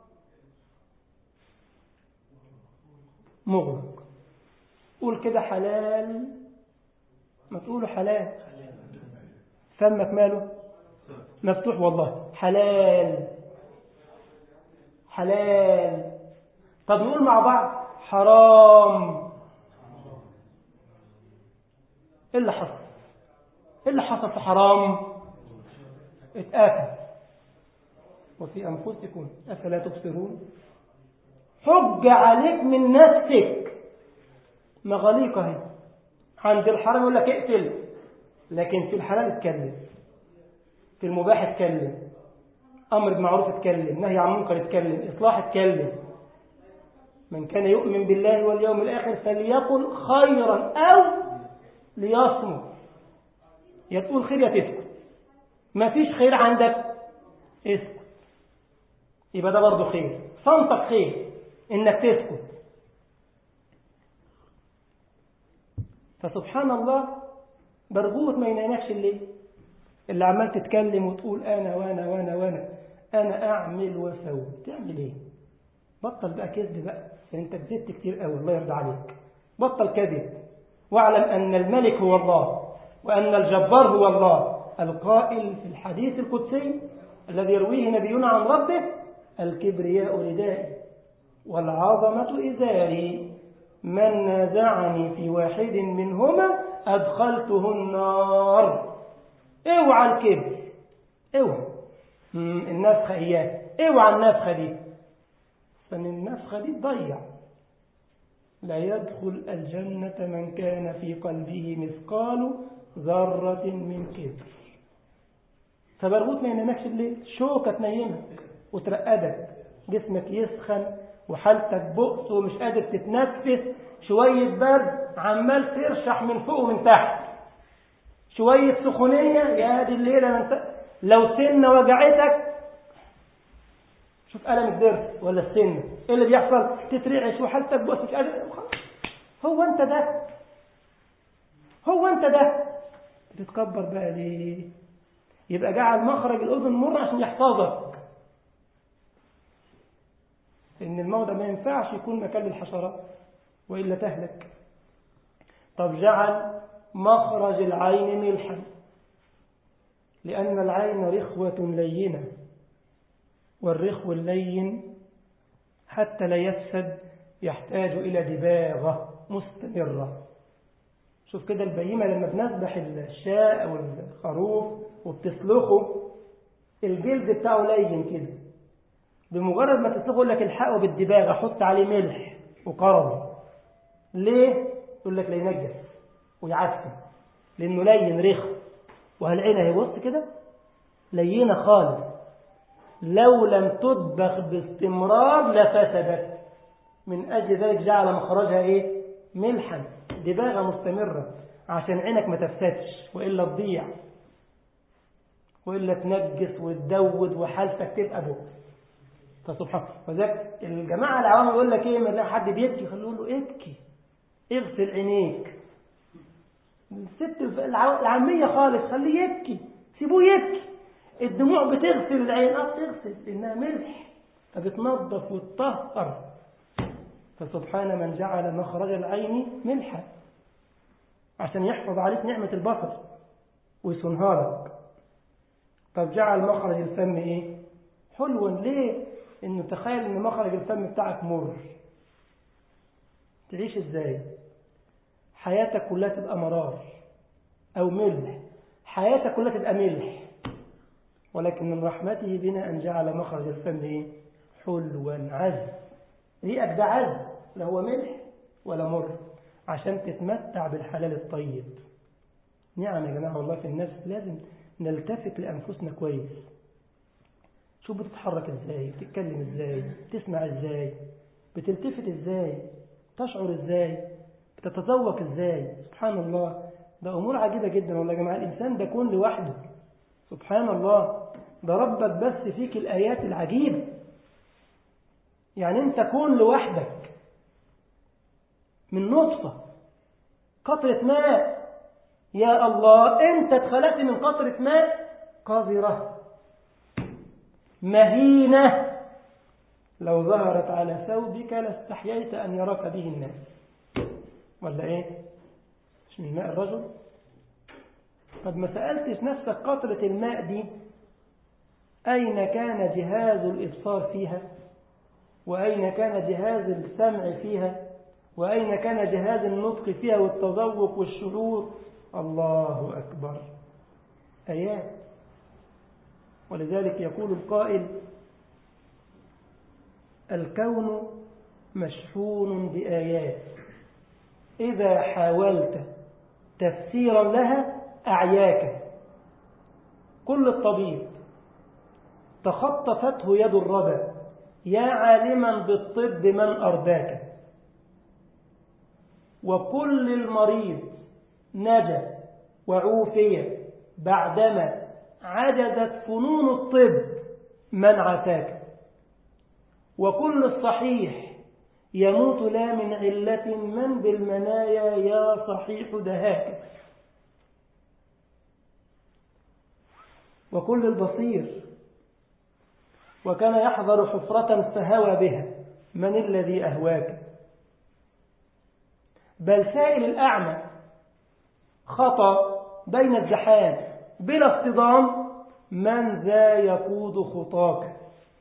Speaker 1: مغلق قول كده حلال ما تقولوا حلال فمك ماله مفتوح والله حلال حلال طب نقول مع بعض حرام ايه اللي حصل ايه اللي حصل في حرام اتآكل وفي أنفسكم أفلا تبصرون حج عليك من نفسك مغاليق اهي عند الحرام يقول لك اقتل لكن في الحلال اتكلم في المباح اتكلم أمر بمعروف اتكلم نهي عن منكر اتكلم إصلاح اتكلم من كان يؤمن بالله واليوم الآخر فليقل خيرا أو ليصمت يا تقول خير يا تسكت ما فيش خير عندك اسكت يبقى ده برضه خير صمتك خير انك تسكت فسبحان الله برغوت ما ينامكش الليل اللي عمال تتكلم وتقول انا وانا وانا وانا انا اعمل واسوي تعمل ايه بطل بقى كذب بقى انت كذبت كتير قوي الله يرضى عليك بطل كذب واعلم ان الملك هو الله وان الجبار هو الله القائل في الحديث القدسي الذي يرويه نبينا عن ربه الكبرياء ردائي والعظمة إزاري من نازعني في واحد منهما أدخلته النار اوعى الكبر اوعى النفخة إياه اوعى النفخة دي فمن النفخة دي تضيع لا يدخل الجنة من كان في قلبه مثقال ذرة من كبر فبرغوت ما ينامكش الليل شوكة تنيمك وترقدك جسمك يسخن وحالتك بؤس ومش قادر تتنفس شوية برد عمال ترشح من فوق ومن تحت شوية سخونية يا دي الليلة من لو سنة وجعتك شوف ألم الضرس ولا السنة ايه اللي بيحصل تترعش وحالتك بؤس مش قادر هو انت ده هو انت ده بتتكبر بقى ليه يبقى جعل مخرج الأذن مر عشان يحفظك إن الموضع ما ينفعش يكون مكان للحشرات وإلا تهلك طب جعل مخرج العين ملحا لأن العين رخوة لينة والرخو اللين حتى لا يفسد يحتاج إلى دباغة مستمرة شوف كده البهيمة لما بنذبح الشاء أو الخروف وبتسلخه الجلد بتاعه لين كده بمجرد ما تسلخه يقول لك الحقه بالدباغة حط عليه ملح وقرض ليه؟ يقول لك لا ينجس ويعفن لأنه لين رخ وهالعين اهي بص كده لينة خالص لو لم تطبخ باستمرار لفسدت من أجل ذلك جعل مخرجها إيه؟ ملحا دباغة مستمرة عشان عينك ما تفسدش وإلا تضيع وإلا تنجس وتدود وحالتك تبقى بؤس فسبحان وذلك الجماعة العوام يقول لك ايه ما تلاقي حد بيبكي خليه له ابكي اغسل عينيك الست العامية خالص خليه يبكي سيبوه يبكي الدموع بتغسل العين اه بتغسل لانها ملح فبتنظف وتطهر فسبحان من جعل مخرج العين ملحا عشان يحفظ عليك نعمة البصر ويصنها لك طب جعل مخرج الفم ايه حلوا ليه انه تخيل ان مخرج الفم بتاعك مر تعيش ازاي حياتك كلها تبقى مرار او ملح حياتك كلها تبقى ملح ولكن من رحمته بنا ان جعل مخرج الفم ايه حلوا عذب ريقك ده عذب لا هو ملح ولا مر عشان تتمتع بالحلال الطيب نعم يا جماعه والله في النفس لازم نلتفت لانفسنا كويس شوف بتتحرك ازاي بتتكلم ازاي بتسمع ازاي بتلتفت ازاي تشعر ازاي بتتذوق ازاي سبحان الله ده امور عجيبة جدا والله يا جماعة الانسان ده كون لوحده سبحان الله ده ربك بس فيك الايات العجيبة يعني انت كون لوحدك من نطفة قطرة ماء يا الله انت اتخلقت من قطرة ماء قذرة مهينة لو ظهرت على ثوبك لاستحييت أن يراك به الناس ولا إيه مش من ماء الرجل طب ما سألتش نفسك قطرة الماء دي أين كان جهاز الإبصار فيها وأين كان جهاز السمع فيها وأين كان جهاز النطق فيها والتذوق والشعور الله أكبر آيات ولذلك يقول القائل الكون مشحون بآيات إذا حاولت تفسيرا لها أعياك كل الطبيب تخطفته يد الردى يا عالما بالطب من أرداك وكل المريض نجا وعوفي بعدما عجزت فنون الطب من عتاك وكل الصحيح يموت لا من علة من بالمنايا يا صحيح دهاك وكل البصير وكان يحضر حفرة فهوى بها من الذي أهواك بل سائل الأعمى خطى بين الزحام بلا اصطدام من ذا يقود خطاك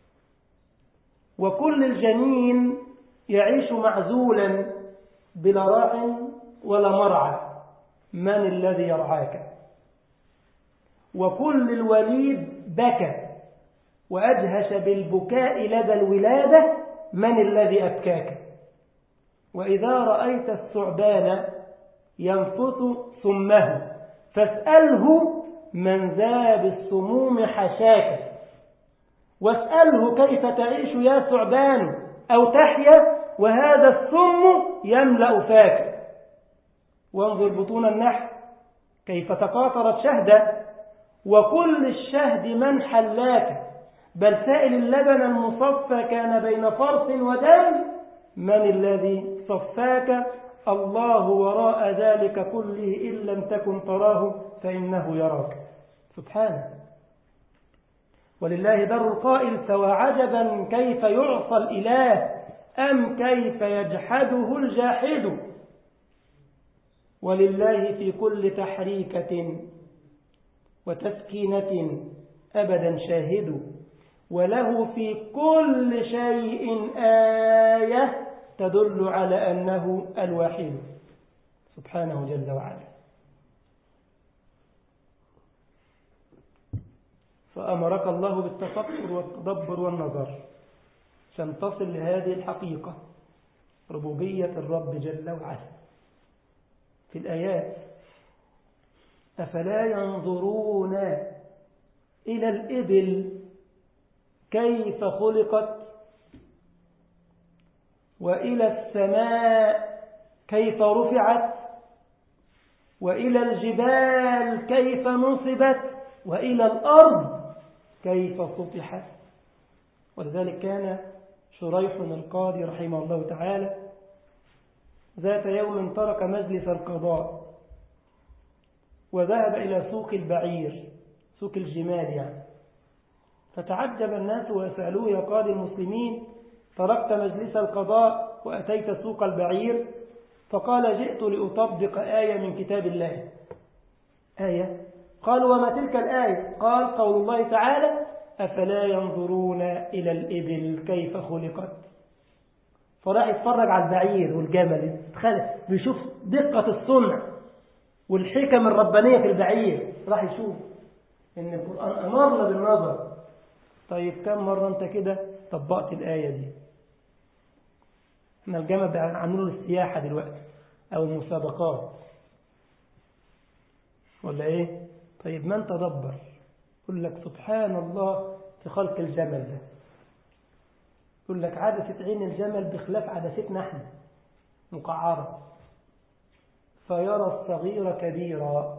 Speaker 1: وكل الجنين يعيش معزولا بلا راع ولا مرعى من الذي يرعاك وكل الوليد بكى وأدهش بالبكاء لدى الولادة من الذي أبكاك وإذا رأيت الثعبان ينفث سمه فاسأله من ذا بالسموم حشاك واسأله كيف تعيش يا ثعبان أو تحيا وهذا السم يملأ فاك وانظر بطون النحل كيف تقاطرت شهدا وكل الشهد من حلاك بل سائل اللبن المصفى كان بين فرث ودم من الذي صفاك الله وراء ذلك كله إن لم تكن تراه فإنه يراك سبحانه ولله در القائل فوعجبا كيف يعصى الإله أم كيف يجحده الجاحد ولله في كل تحريكة وتسكينة أبدا شاهد وله في كل شيء آية تدل على أنه الواحد سبحانه جل وعلا فأمرك الله بالتفكر والتدبر والنظر عشان تصل لهذه الحقيقة ربوبية الرب جل وعلا في الآيات أفلا ينظرون إلى الإبل كيف خلقت وإلى السماء كيف رفعت وإلى الجبال كيف نصبت وإلى الأرض كيف سطحت ولذلك كان شريح القاضي رحمه الله تعالى ذات يوم ترك مجلس القضاء وذهب إلى سوق البعير سوق الجمال يعني فتعجب الناس وسألوه يا قاضي المسلمين تركت مجلس القضاء وأتيت سوق البعير فقال جئت لأطبق آية من كتاب الله آية قالوا وما تلك الآية قال قول الله تعالى أفلا ينظرون إلى الإبل كيف خلقت فراح يتفرج على البعير والجمل تخيل بيشوف دقة الصنع والحكم الربانية في البعير راح يشوف إن القرآن أمرنا بالنظر طيب كم مرة أنت كده طبقت الآية دي احنا الجامعة عاملين السياحة دلوقتي أو مسابقات ولا إيه طيب من تدبر يقول لك سبحان الله في خلق الجمل ده يقول لك عدسة عين الجمل بخلاف عدستنا احنا مقعرة فيرى الصغير كبيرا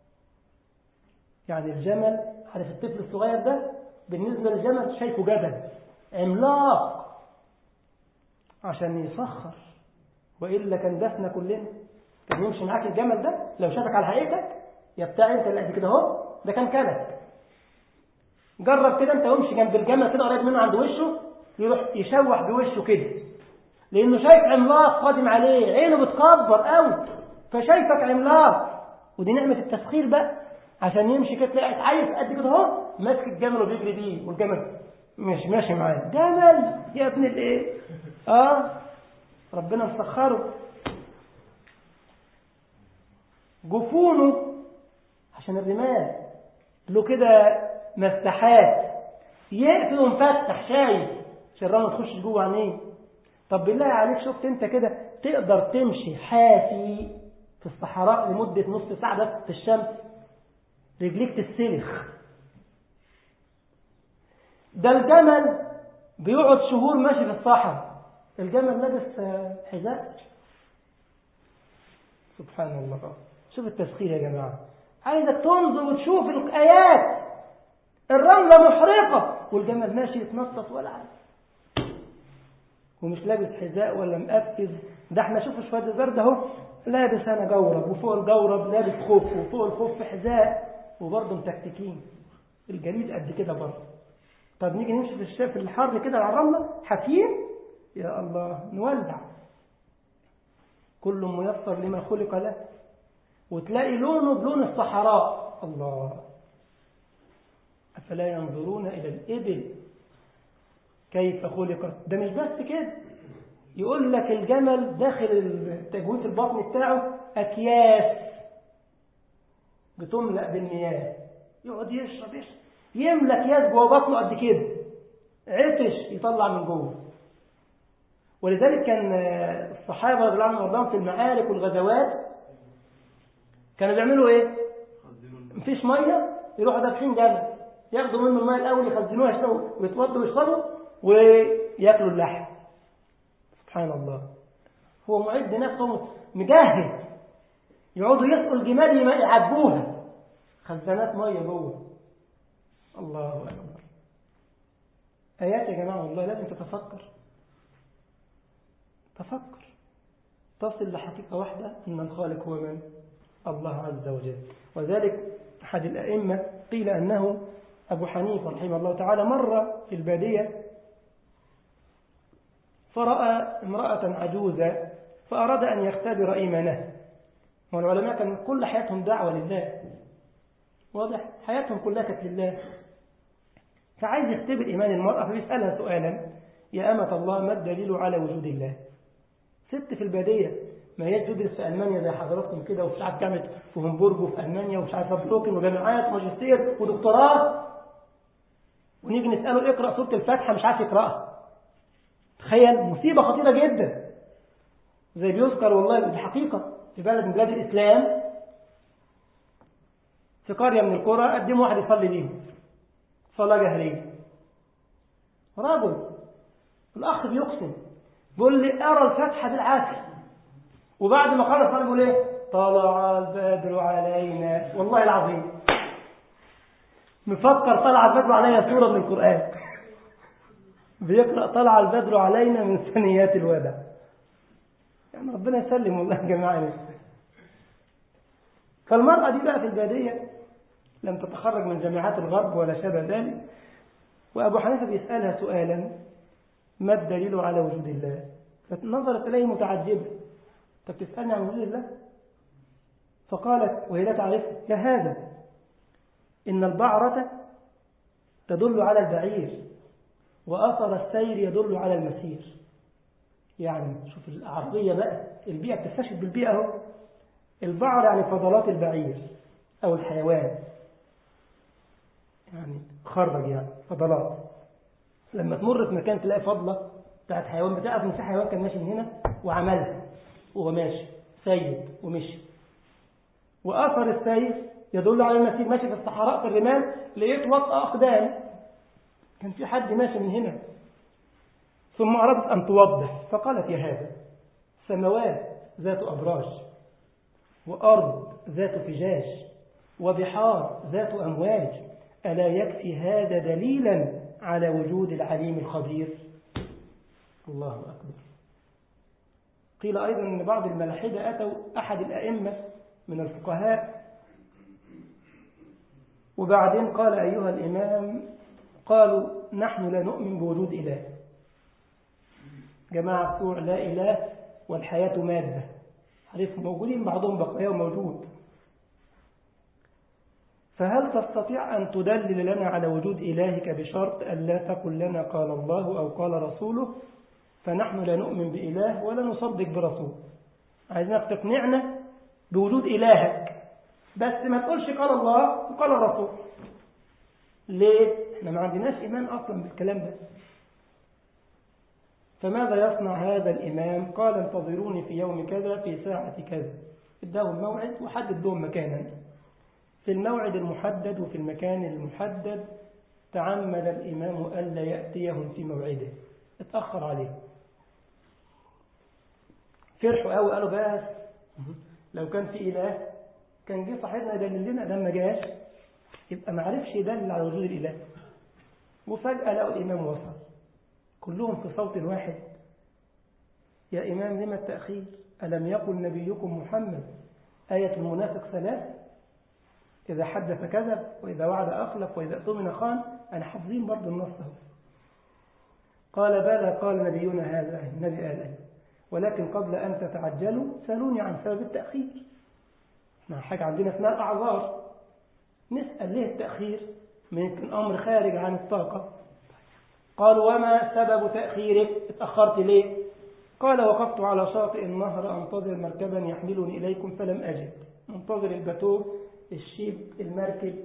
Speaker 1: يعني الجمل عارف الطفل الصغير ده بالنسبة للجمل شايفه جبل عملاق عشان يسخر وإلا كان دفنا كلنا كان يمشي معاك الجمل ده لو شافك على حقيقتك يا بتاع انت اللي قد كده اهو ده كان كلك جرب كده انت وامشي جنب الجمل كده قريب منه عند وشه يروح يشوح بوشه كده لانه شايف عملاق قادم عليه عينه بتكبر قوي فشايفك عملاق ودي نعمه التسخير بقى عشان يمشي كده تلاقي عايز قد كده اهو ماسك الجمل وبيجري بيه والجمل مش ماشي معاه جمل يا ابن الايه اه ربنا مسخره جفونه عشان الرمال له كده مساحات يقفل ومفتح شايف عشان ما تخش جوه عينيه طب بالله عليك شفت انت كده تقدر تمشي حافي في الصحراء لمدة نص ساعة بس في الشمس رجليك تتسلخ ده الجمل بيقعد شهور ماشي في الصحراء الجمل لابس حذاء سبحان الله شوف التسخير يا جماعة عايزك تنظر وتشوف الآيات الرملة محرقة والجمل ماشي يتنطط ولا عارف ومش لابس حذاء ولا مقفز ده احنا شوف شوية الزرد اهو لابس انا جورب وفوق الجورب لابس خوف وفوق الخوف حذاء وبرضه متكتكين الجليد قد كده برضه طب نيجي نمشي في الشارع في الحر كده على الرملة حافيين يا الله نولع كل ميسر لما خلق له وتلاقي لونه بلون الصحراء الله أفلا ينظرون إلى الإبل كيف خلقت ده مش بس كده يقول لك الجمل داخل التجويف البطن بتاعه أكياس بتملأ بالمياه يقعد يشرب يشرب يملى أكياس جوه بطنه قد كده عطش يطلع من جوه ولذلك كان الصحابة رضي الله عنهم وارضاهم في المعارك والغزوات كانوا بيعملوا ايه؟ مفيش ميه يروحوا دافعين جمل ياخدوا منه الميه الاول يخزنوها يشربوا ويتوضوا ويشربوا وياكلوا اللحم سبحان الله هو معد نفسه مجهز يقعدوا يسقوا الجمال يعبوها خزانات ميه جوه الله اكبر ايات يا جماعه والله لازم تتفكر تفكر تصل لحقيقه واحده ان الخالق هو من الله عز وجل وذلك أحد الأئمة قيل أنه أبو حنيفة رحمه الله تعالى مر في البادية فرأى امرأة عجوزة فأراد أن يختبر إيمانه والعلماء كانوا كل حياتهم دعوة لله واضح حياتهم كلها كانت لله فعايز يختبر إيمان المرأة فبيسألها سؤالا يا أمة الله ما الدليل على وجود الله ست في البادية ما هي تدرس في ألمانيا زي حضراتكم كده ومش عارف جامعة في هومبورج وفي ألمانيا ومش عارف بروكن وجامعات وماجستير ودكتوراه ونيجي نسأله اقرأ سورة الفاتحة مش عارف يقرأها تخيل مصيبة خطيرة جدا زي بيذكر والله بالحقيقة في بلد من بلاد الإسلام في قرية من القرى قدموا واحد يصلي بيهم صلاة جهرية رجل الأخ بيقسم بيقول لي أرى الفاتحة بالعافية وبعد ما خلص صلى بيقول ايه طلع البدر علينا والله العظيم مفكر طلع البدر علينا سورة من القرآن بيقرأ طلع البدر علينا من ثنيات الوداع يعني ربنا يسلم والله يا جماعة فالمرأة دي بقى في البادية لم تتخرج من جامعات الغرب ولا شابه ذلك وأبو حنيفة بيسألها سؤالا ما الدليل على وجود الله فنظرت إليه متعجبة طب تسألني عن وجود الله فقالت وهي لا تعرف يا هذا إن البعرة تدل على البعير وأثر السير يدل على المسير يعني شوف العربية بقى البيئة بتستشهد بالبيئة اهو البعر يعني فضلات البعير أو الحيوان يعني خرج يعني فضلات لما تمر في مكان تلاقي فضلة بتاعت حيوان بتعرف ان في حيوان كان ماشي من هنا وعملها وهو ماشي سيد ومشي وأثر السير يدل على المسير ماشي في الصحراء في الرمال لقيت وطأ أقدام كان في حد ماشي من هنا ثم أردت أن توضح فقالت يا هذا سماوات ذات أبراج وأرض ذات فجاج وبحار ذات أمواج ألا يكفي هذا دليلا على وجود العليم الخبير الله أكبر قيل أيضا أن بعض الملاحدة أتوا أحد الأئمة من الفقهاء وبعدين قال أيها الإمام قالوا نحن لا نؤمن بوجود إله جماعة بتوع لا إله والحياة مادة عارف موجودين بعضهم بقايا موجود فهل تستطيع أن تدلل لنا على وجود إلهك بشرط أن لا تقل لنا قال الله أو قال رسوله فنحن لا نؤمن بإله ولا نصدق برسول عايزينك تقنعنا بوجود إلهك بس ما تقولش قال الله وقال الرسول ليه؟ احنا ما عندناش إيمان أصلا بالكلام ده فماذا يصنع هذا الإمام قال انتظروني في يوم كذا في ساعة كذا اداهم موعد وحدد لهم مكانا في الموعد المحدد وفي المكان المحدد تعمد الإمام ألا يأتيهم في موعده اتأخر عليه فرحوا قوي قالوا بس لو كان في إله كان جه صاحبنا يدلل لنا ده ما جاش يبقى ما عرفش يدلل على وجود الإله وفجأة لقوا الإمام وصل كلهم في صوت واحد يا إمام لما التأخير ألم يقل نبيكم محمد آية المنافق ثلاث إذا حدث كذب وإذا وعد أخلف وإذا أؤتمن خان أنا حافظين برضه النص اهو قال بلى قال نبينا هذا النبي قال أيه ولكن قبل أن تتعجلوا سألوني عن سبب التأخير احنا حاجة عندنا اسمها الأعذار نسأل ليه التأخير ممكن أمر خارج عن الطاقة قال وما سبب تأخيرك اتأخرت ليه قال وقفت على شاطئ النهر أنتظر مركبا يحملني إليكم فلم أجد منتظر البتوب الشيب المركب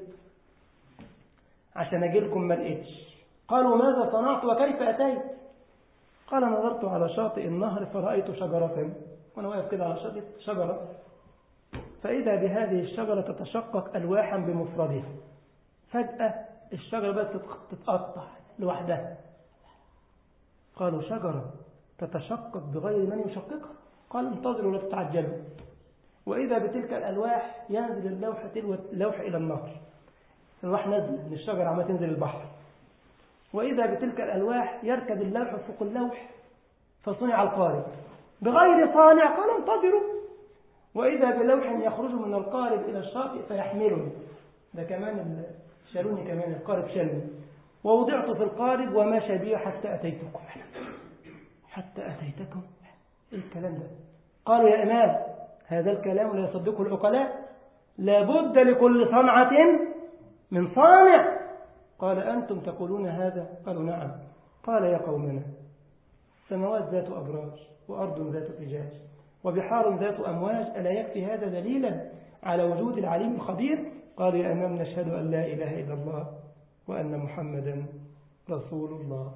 Speaker 1: عشان أجي لكم ما لقيتش قالوا ماذا صنعت وكيف أتيت قال نظرت على شاطئ النهر فرأيت شجرة وأنا واقف كده على شاطئ شجرة فإذا بهذه الشجرة تتشقق ألواحا بمفردها فجأة الشجرة بس تتقطع لوحدها قالوا شجرة تتشقق بغير من يشققها قال انتظروا لا تتعجلوا وإذا بتلك الألواح ينزل اللوح تلو اللوح إلى النهر الألواح نزل من الشجرة عما تنزل البحر وإذا بتلك الألواح يركب اللوح فوق اللوح فصنع القارب بغير صانع قال انتظروا وإذا بلوح يخرج من القارب إلى الشاطئ فيحملني ده كمان شالوني كمان القارب شالني ووضعت في القارب ومشى بي حتى أتيتكم حتى أتيتكم إيه الكلام ده قالوا يا إمام هذا الكلام لا يصدقه العقلاء لابد لكل صنعة من صانع قال أنتم تقولون هذا قالوا نعم قال يا قومنا سماوات ذات أبراج وأرض ذات فجاج وبحار ذات أمواج ألا يكفي هذا دليلا على وجود العليم الخبير قال يا أمام نشهد أن لا إله إلا الله وأن محمدا رسول الله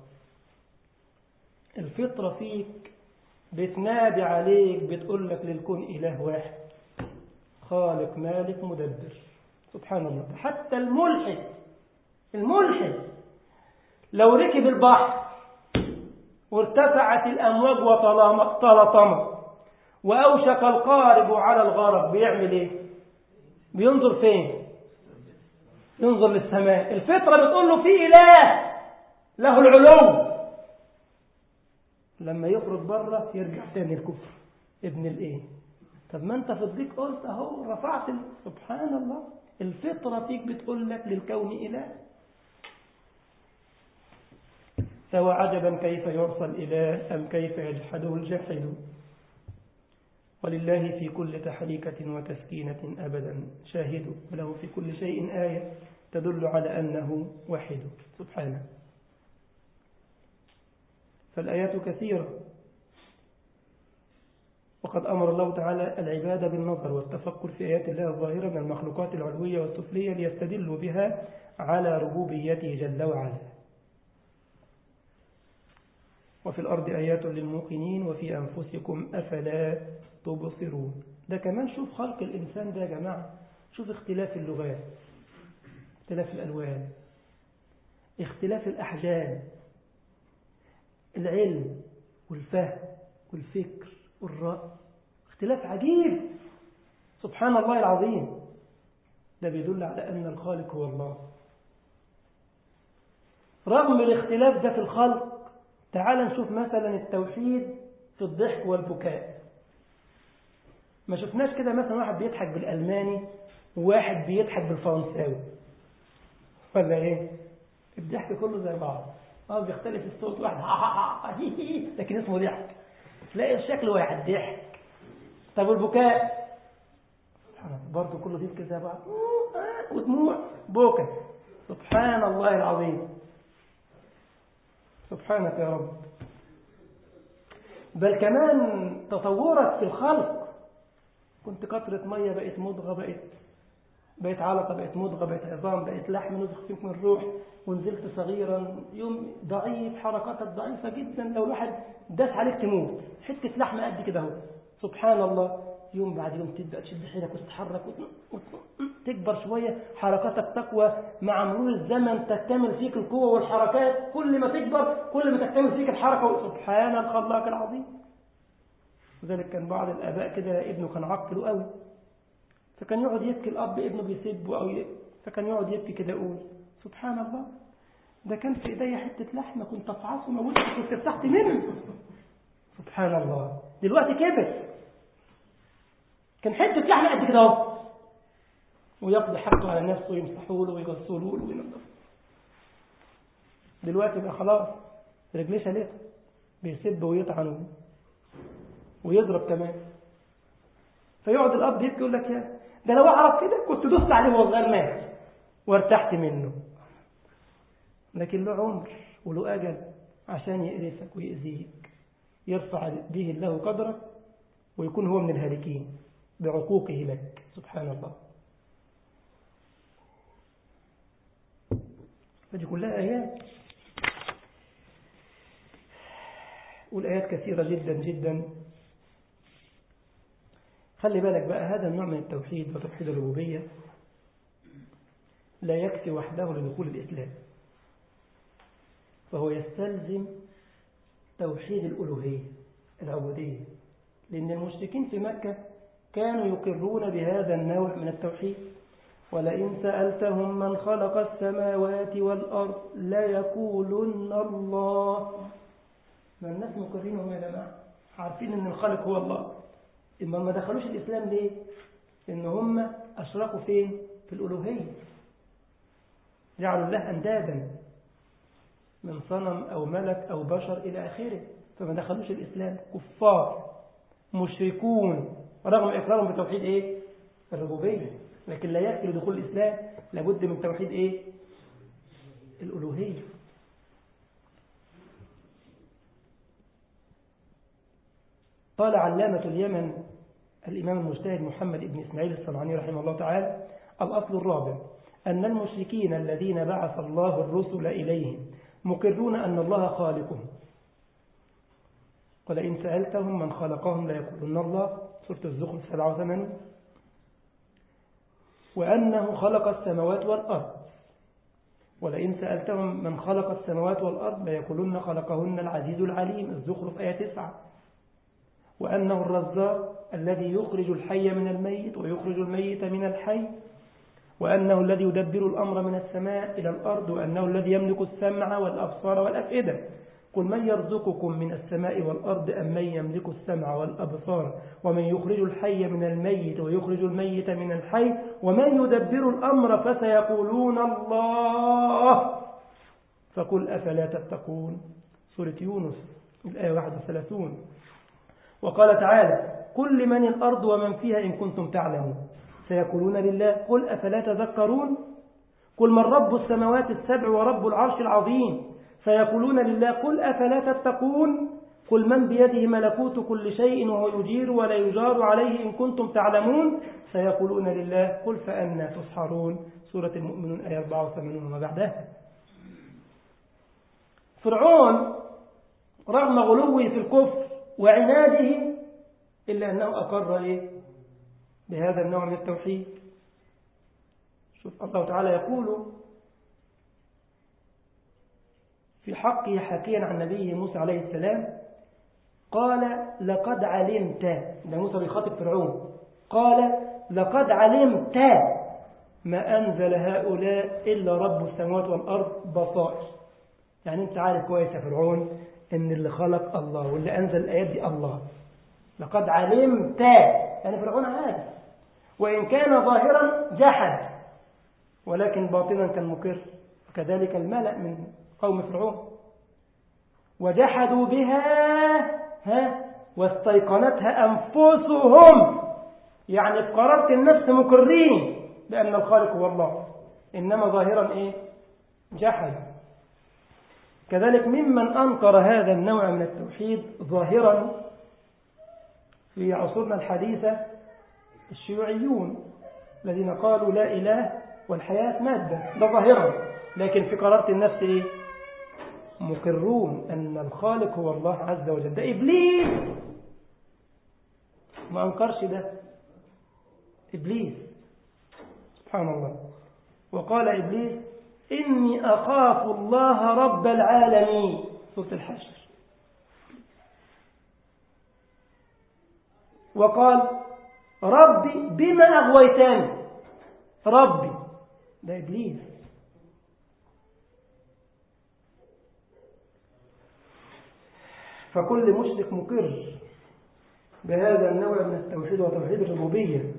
Speaker 1: الفطرة فيك بتنادي عليك بتقول لك للكون إله واحد خالق مالك مدبر سبحان الله حتى الملحد الملحد لو ركب البحر وارتفعت الأمواج وطلطمت وأوشك القارب على الغرب بيعمل ايه بينظر فين ينظر للسماء الفطرة بتقول له في إله له العلو لما يخرج بره يرجع تاني الكفر ابن الايه طب ما انت في الضيق قلت اهو رفعت سبحان الله الفطرة فيك بتقول لك للكون إله سوى عجبا كيف يرسل إله أم كيف يجحده الجاحد ولله في كل تحريكة وتسكينة أبدا شاهد وله في كل شيء آية تدل على أنه وحد سبحانه فالآيات كثيرة وقد أمر الله تعالى العباد بالنظر والتفكر في آيات الله الظاهرة من المخلوقات العلوية والسفلية ليستدلوا بها على ربوبيته جل وعلا وفي الأرض آيات للموقنين وفي أنفسكم أفلا تبصرون ده كمان شوف خلق الإنسان ده يا جماعة شوف اختلاف اللغات اختلاف الألوان اختلاف الأحجام العلم والفهم والفكر والرأي اختلاف عجيب سبحان الله العظيم ده بيدل على أن الخالق هو الله رغم الاختلاف ده في الخلق تعال نشوف مثلا التوحيد في الضحك والبكاء ما شفناش كده مثلا واحد بيضحك بالألماني وواحد بيضحك بالفرنساوي ولا ايه الضحك كله زي بعض اه بيختلف الصوت واحد لكن اسمه ضحك تلاقي الشكل واحد ضحك طب والبكاء برضه كله بيبكي زي بعض ودموع بكى سبحان الله العظيم سبحانك يا رب بل كمان تطورك في الخلق كنت قطرة مية بقت مضغة بقت بقت علقة بقت مضغة بقت عظام بقت لحم نزخ فيك من الروح ونزلت صغيرا يوم ضعيف حركاتك ضعيفة جدا لو الواحد داس عليك تموت حتة لحم قد كده اهو سبحان الله يوم بعد يوم تبدأ تشد حيلك وتتحرك وتكبر شوية حركاتك تقوى مع مرور الزمن تكتمل فيك القوة والحركات كل ما تكبر كل ما تكتمل فيك الحركة سبحان الخلاق العظيم وذلك كان بعض الآباء كده ابنه كان عقله قوي فكان يقعد يبكي الأب ابنه بيسبه أو ي... فكان يقعد يبكي كده يقول سبحان الله ده كان في إيديا حتة لحمة كنت أفعصه موتك كنت ارتحت منه سبحان الله دلوقتي كبر كان حتة لحمة قد كده اهو ويقضي حقه على نفسه ويمسحوا له ويغسلوا له وينظفوا دلوقتي بقى خلاص رجليه شالته بيسب ويطعن ويضرب كمان فيقعد الاب يبكي يقول لك يا ده لو اعرف كده كنت دوست عليه وهو صغير مات وارتحت منه لكن له عمر وله اجل عشان يقرفك ويأذيك يرفع به الله قدرك ويكون هو من الهالكين بعقوقه لك سبحان الله فدي كلها آيات والآيات كثيرة جدا جدا خلي بالك بقى هذا النوع من التوحيد وتوحيد الربوبية لا يكفي وحده لدخول الإسلام فهو يستلزم توحيد الألوهية العبودية لأن المشركين في مكة كانوا يقرون بهذا النوع من التوحيد ولئن سألتهم من خلق السماوات والأرض ليقولن الله ما الناس مقرينهم يا جماعة عارفين أن الخالق هو الله إما ما دخلوش الإسلام ليه إن هم أشركوا فين في الألوهية جعلوا الله أندادا من صنم أو ملك أو بشر إلى آخره فما دخلوش الإسلام كفار مشركون رغم إقرارهم بتوحيد إيه الربوبية لكن لا يكفي لدخول الإسلام لابد من توحيد إيه الألوهية قال علامة اليمن الإمام المجتهد محمد بن إسماعيل الصنعاني رحمه الله تعالى الأصل الرابع أن المشركين الذين بعث الله الرسل إليهم مقرون أن الله خالقهم ولئن سألتهم من خلقهم ليقولون الله سورة الزخرف 87 وأنه خلق السماوات والأرض ولئن سألتهم من خلق السماوات والأرض ليقولون خلقهن العزيز العليم الزخرف آية 9 وأنه الرزاق الذي يخرج الحي من الميت ويخرج الميت من الحي وأنه الذي يدبر الأمر من السماء إلى الأرض وأنه الذي يملك السمع والأبصار والأفئدة قل من يرزقكم من السماء والأرض أم من يملك السمع والأبصار ومن يخرج الحي من الميت ويخرج الميت من الحي ومن يدبر الأمر فسيقولون الله فقل أفلا تتقون سورة يونس الآية 31 وقال تعالى قل لمن الأرض ومن فيها إن كنتم تعلمون سيقولون لله قل أفلا تذكرون قل من رب السماوات السبع ورب العرش العظيم سيقولون لله قل أفلا تتقون قل من بيده ملكوت كل شيء وهو يجير ولا يجار عليه إن كنتم تعلمون سيقولون لله قل فأنا تسحرون سورة المؤمنون آية 84 وما بعدها فرعون رغم غلوه في الكفر وعناده إلا أنه أقر إيه؟ بهذا النوع من التوحيد شوف الله تعالى يقول في حقه حكيا عن نبيه موسى عليه السلام قال لقد علمت ده موسى بيخاطب فرعون قال لقد علمت ما أنزل هؤلاء إلا رب السماوات والأرض بصائر يعني أنت عارف كويس يا فرعون إن اللي خلق الله واللي أنزل الآيات دي الله لقد علمت يعني فرعون عارف وإن كان ظاهرا جحد ولكن باطنا كان مكر كذلك الملأ من قوم فرعون وجحدوا بها ها واستيقنتها أنفسهم يعني في قرارة النفس مكرين بأن الخالق هو الله إنما ظاهرا إيه جحد كذلك ممن أنكر هذا النوع من التوحيد ظاهرا في عصورنا الحديثة الشيوعيون الذين قالوا لا إله والحياة مادة ده ظاهرا لكن في قرارة النفس إيه مقرون أن الخالق هو الله عز وجل ده إبليس ما أنكرش ده إبليس سبحان الله وقال إبليس إني أخاف الله رب العالمين سورة الحشر وقال ربي بما أغويتني ربي ده إبليس فكل مشرك مقر بهذا النوع من التوحيد وتوحيد الربوبية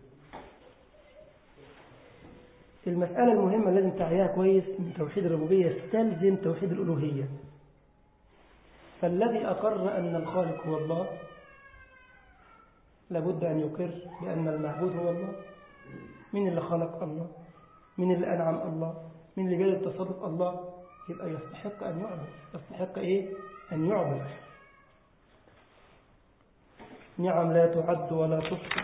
Speaker 1: المسألة المهمة لازم تعيها كويس ان توحيد الربوبية يستلزم توحيد الألوهية فالذي أقر أن الخالق هو الله لابد أن يقر بأن المعبود هو الله من اللي خلق الله من اللي أنعم الله من اللي جاد التصرف الله يبقى يستحق أن يعبد يستحق إيه أن يعبد نعم لا تعد ولا تحصى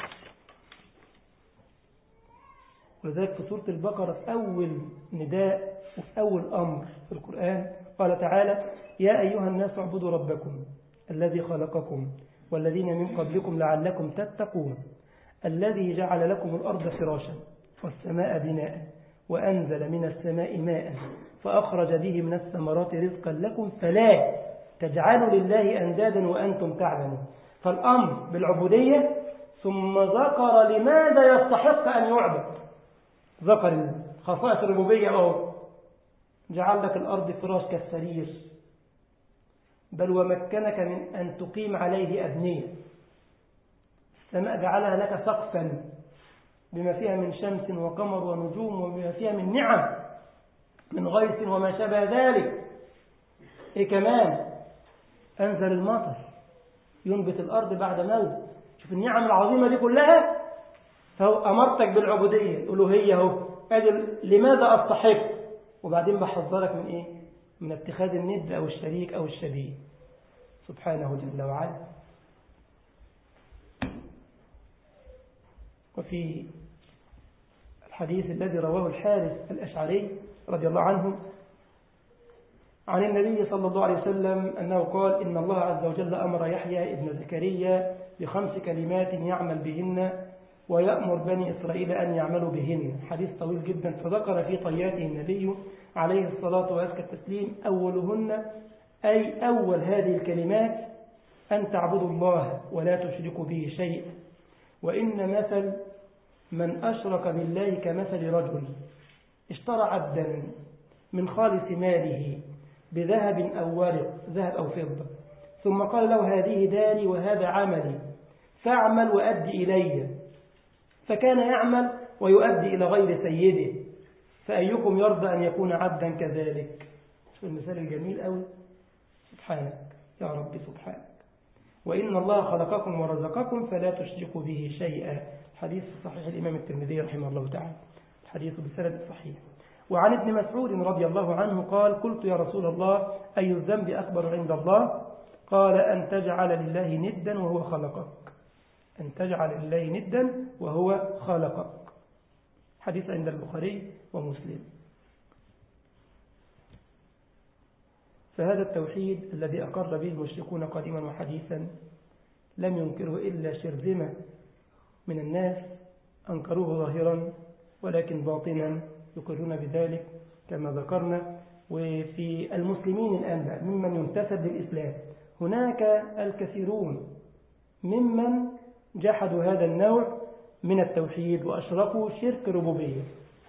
Speaker 1: ولذلك في سورة البقرة في أول نداء وفي أول أمر في القرآن قال تعالى يا أيها الناس اعبدوا ربكم الذي خلقكم والذين من قبلكم لعلكم تتقون الذي جعل لكم الأرض فراشا والسماء بناء وأنزل من السماء ماء فأخرج به من الثمرات رزقا لكم فلا تجعلوا لله أندادا وأنتم تعلمون فالأمر بالعبودية ثم ذكر لماذا يستحق أن يعبد ذكر خصائص الربوبية أهو جعل لك الأرض فراش كالسرير بل ومكنك من أن تقيم عليه أبنية السماء جعلها لك سقفا بما فيها من شمس وقمر ونجوم وبما فيها من نعم من غيث وما شابه ذلك إيه كمان أنزل المطر ينبت الأرض بعد موت شوف النعم العظيمة دي كلها فهو أمرتك بالعبودية الألوهية اهو أجل لماذا أستحق وبعدين بحذرك من إيه من اتخاذ الند أو الشريك أو الشبيه سبحانه جل وعلا وفي الحديث الذي رواه الحارث الأشعري رضي الله عنه عن النبي صلى الله عليه وسلم أنه قال إن الله عز وجل أمر يحيى ابن زكريا بخمس كلمات يعمل بهن ويأمر بني إسرائيل أن يعملوا بهن حديث طويل جدا فذكر في طياته النبي عليه الصلاة وأزكى التسليم أولهن أي أول هذه الكلمات أن تعبدوا الله ولا تشركوا به شيء وإن مثل من أشرك بالله كمثل رجل اشترى عبدا من خالص ماله بذهب أو ورق ذهب أو فضة ثم قال له هذه داري وهذا عملي فاعمل وأدي إلي فكان يعمل ويؤدي إلى غير سيده فأيكم يرضى أن يكون عبدا كذلك شو المثال الجميل أوي سبحانك يا رب سبحانك وإن الله خلقكم ورزقكم فلا تشركوا به شيئا حديث صحيح الإمام الترمذي رحمه الله تعالى الحديث بسند صحيح وعن ابن مسعود رضي الله عنه قال قلت يا رسول الله أي الذنب أكبر عند الله قال أن تجعل لله ندا وهو خلقك أن تجعل لله ندا وهو خلقك حديث عند البخاري ومسلم فهذا التوحيد الذي أقر به المشركون قديما وحديثا لم ينكره إلا شرذمة من الناس أنكروه ظاهرا ولكن باطنا يقرون بذلك كما ذكرنا وفي المسلمين الآن ممن ينتسب للإسلام هناك الكثيرون ممن جحدوا هذا النوع من التوحيد وأشركوا شرك ربوبية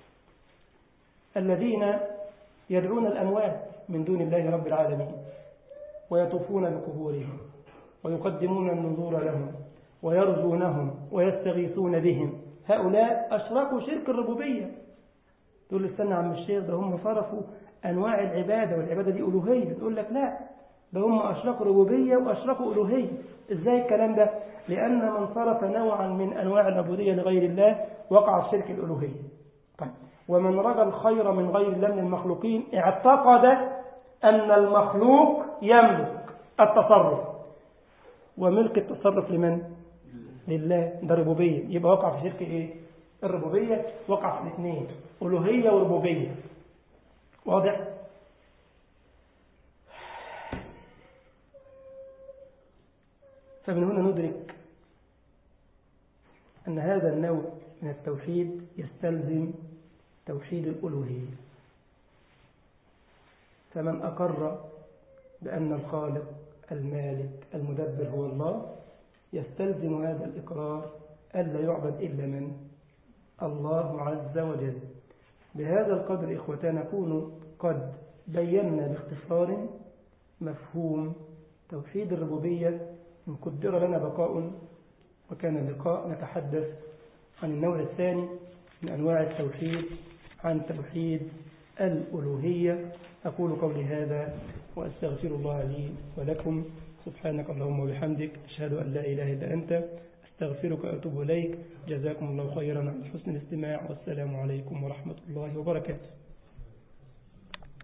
Speaker 1: الذين يدعون الأموات من دون الله رب العالمين ويطوفون بقبورهم ويقدمون النذور لهم ويرجونهم ويستغيثون بهم هؤلاء أشركوا شرك الربوبية تقول لي استنى يا عم الشيخ ده هم صرفوا أنواع العبادة والعبادة دي ألوهية تقول لك لا ده هم أشركوا ربوبية وأشركوا ألوهية إزاي الكلام ده لأن من صرف نوعا من أنواع العبودية لغير الله وقع في شرك الألوهية طيب ومن رجى الخير من غير الله من المخلوقين اعتقد أن المخلوق يملك التصرف وملك التصرف لمن؟ لله ده ربوبية يبقى وقع في شرك إيه؟ الربوبية وقع في الاثنين ألوهية وربوبية واضح؟ فمن هنا ندرك أن هذا النوع من التوحيد يستلزم توحيد الألوهية فمن أقر بأن الخالق المالك المدبر هو الله يستلزم هذا الإقرار ألا يعبد إلا من الله عز وجل بهذا القدر إخوتنا نكون قد بينا باختصار مفهوم توحيد الربوبية إن قدر لنا بقاء وكان اللقاء نتحدث عن النوع الثاني من أنواع التوحيد عن توحيد الألوهية أقول قولي هذا وأستغفر الله لي ولكم سبحانك اللهم وبحمدك أشهد أن لا إله إلا أنت أستغفرك وأتوب إليك جزاكم الله خيرا على حسن الاستماع والسلام عليكم ورحمة الله وبركاته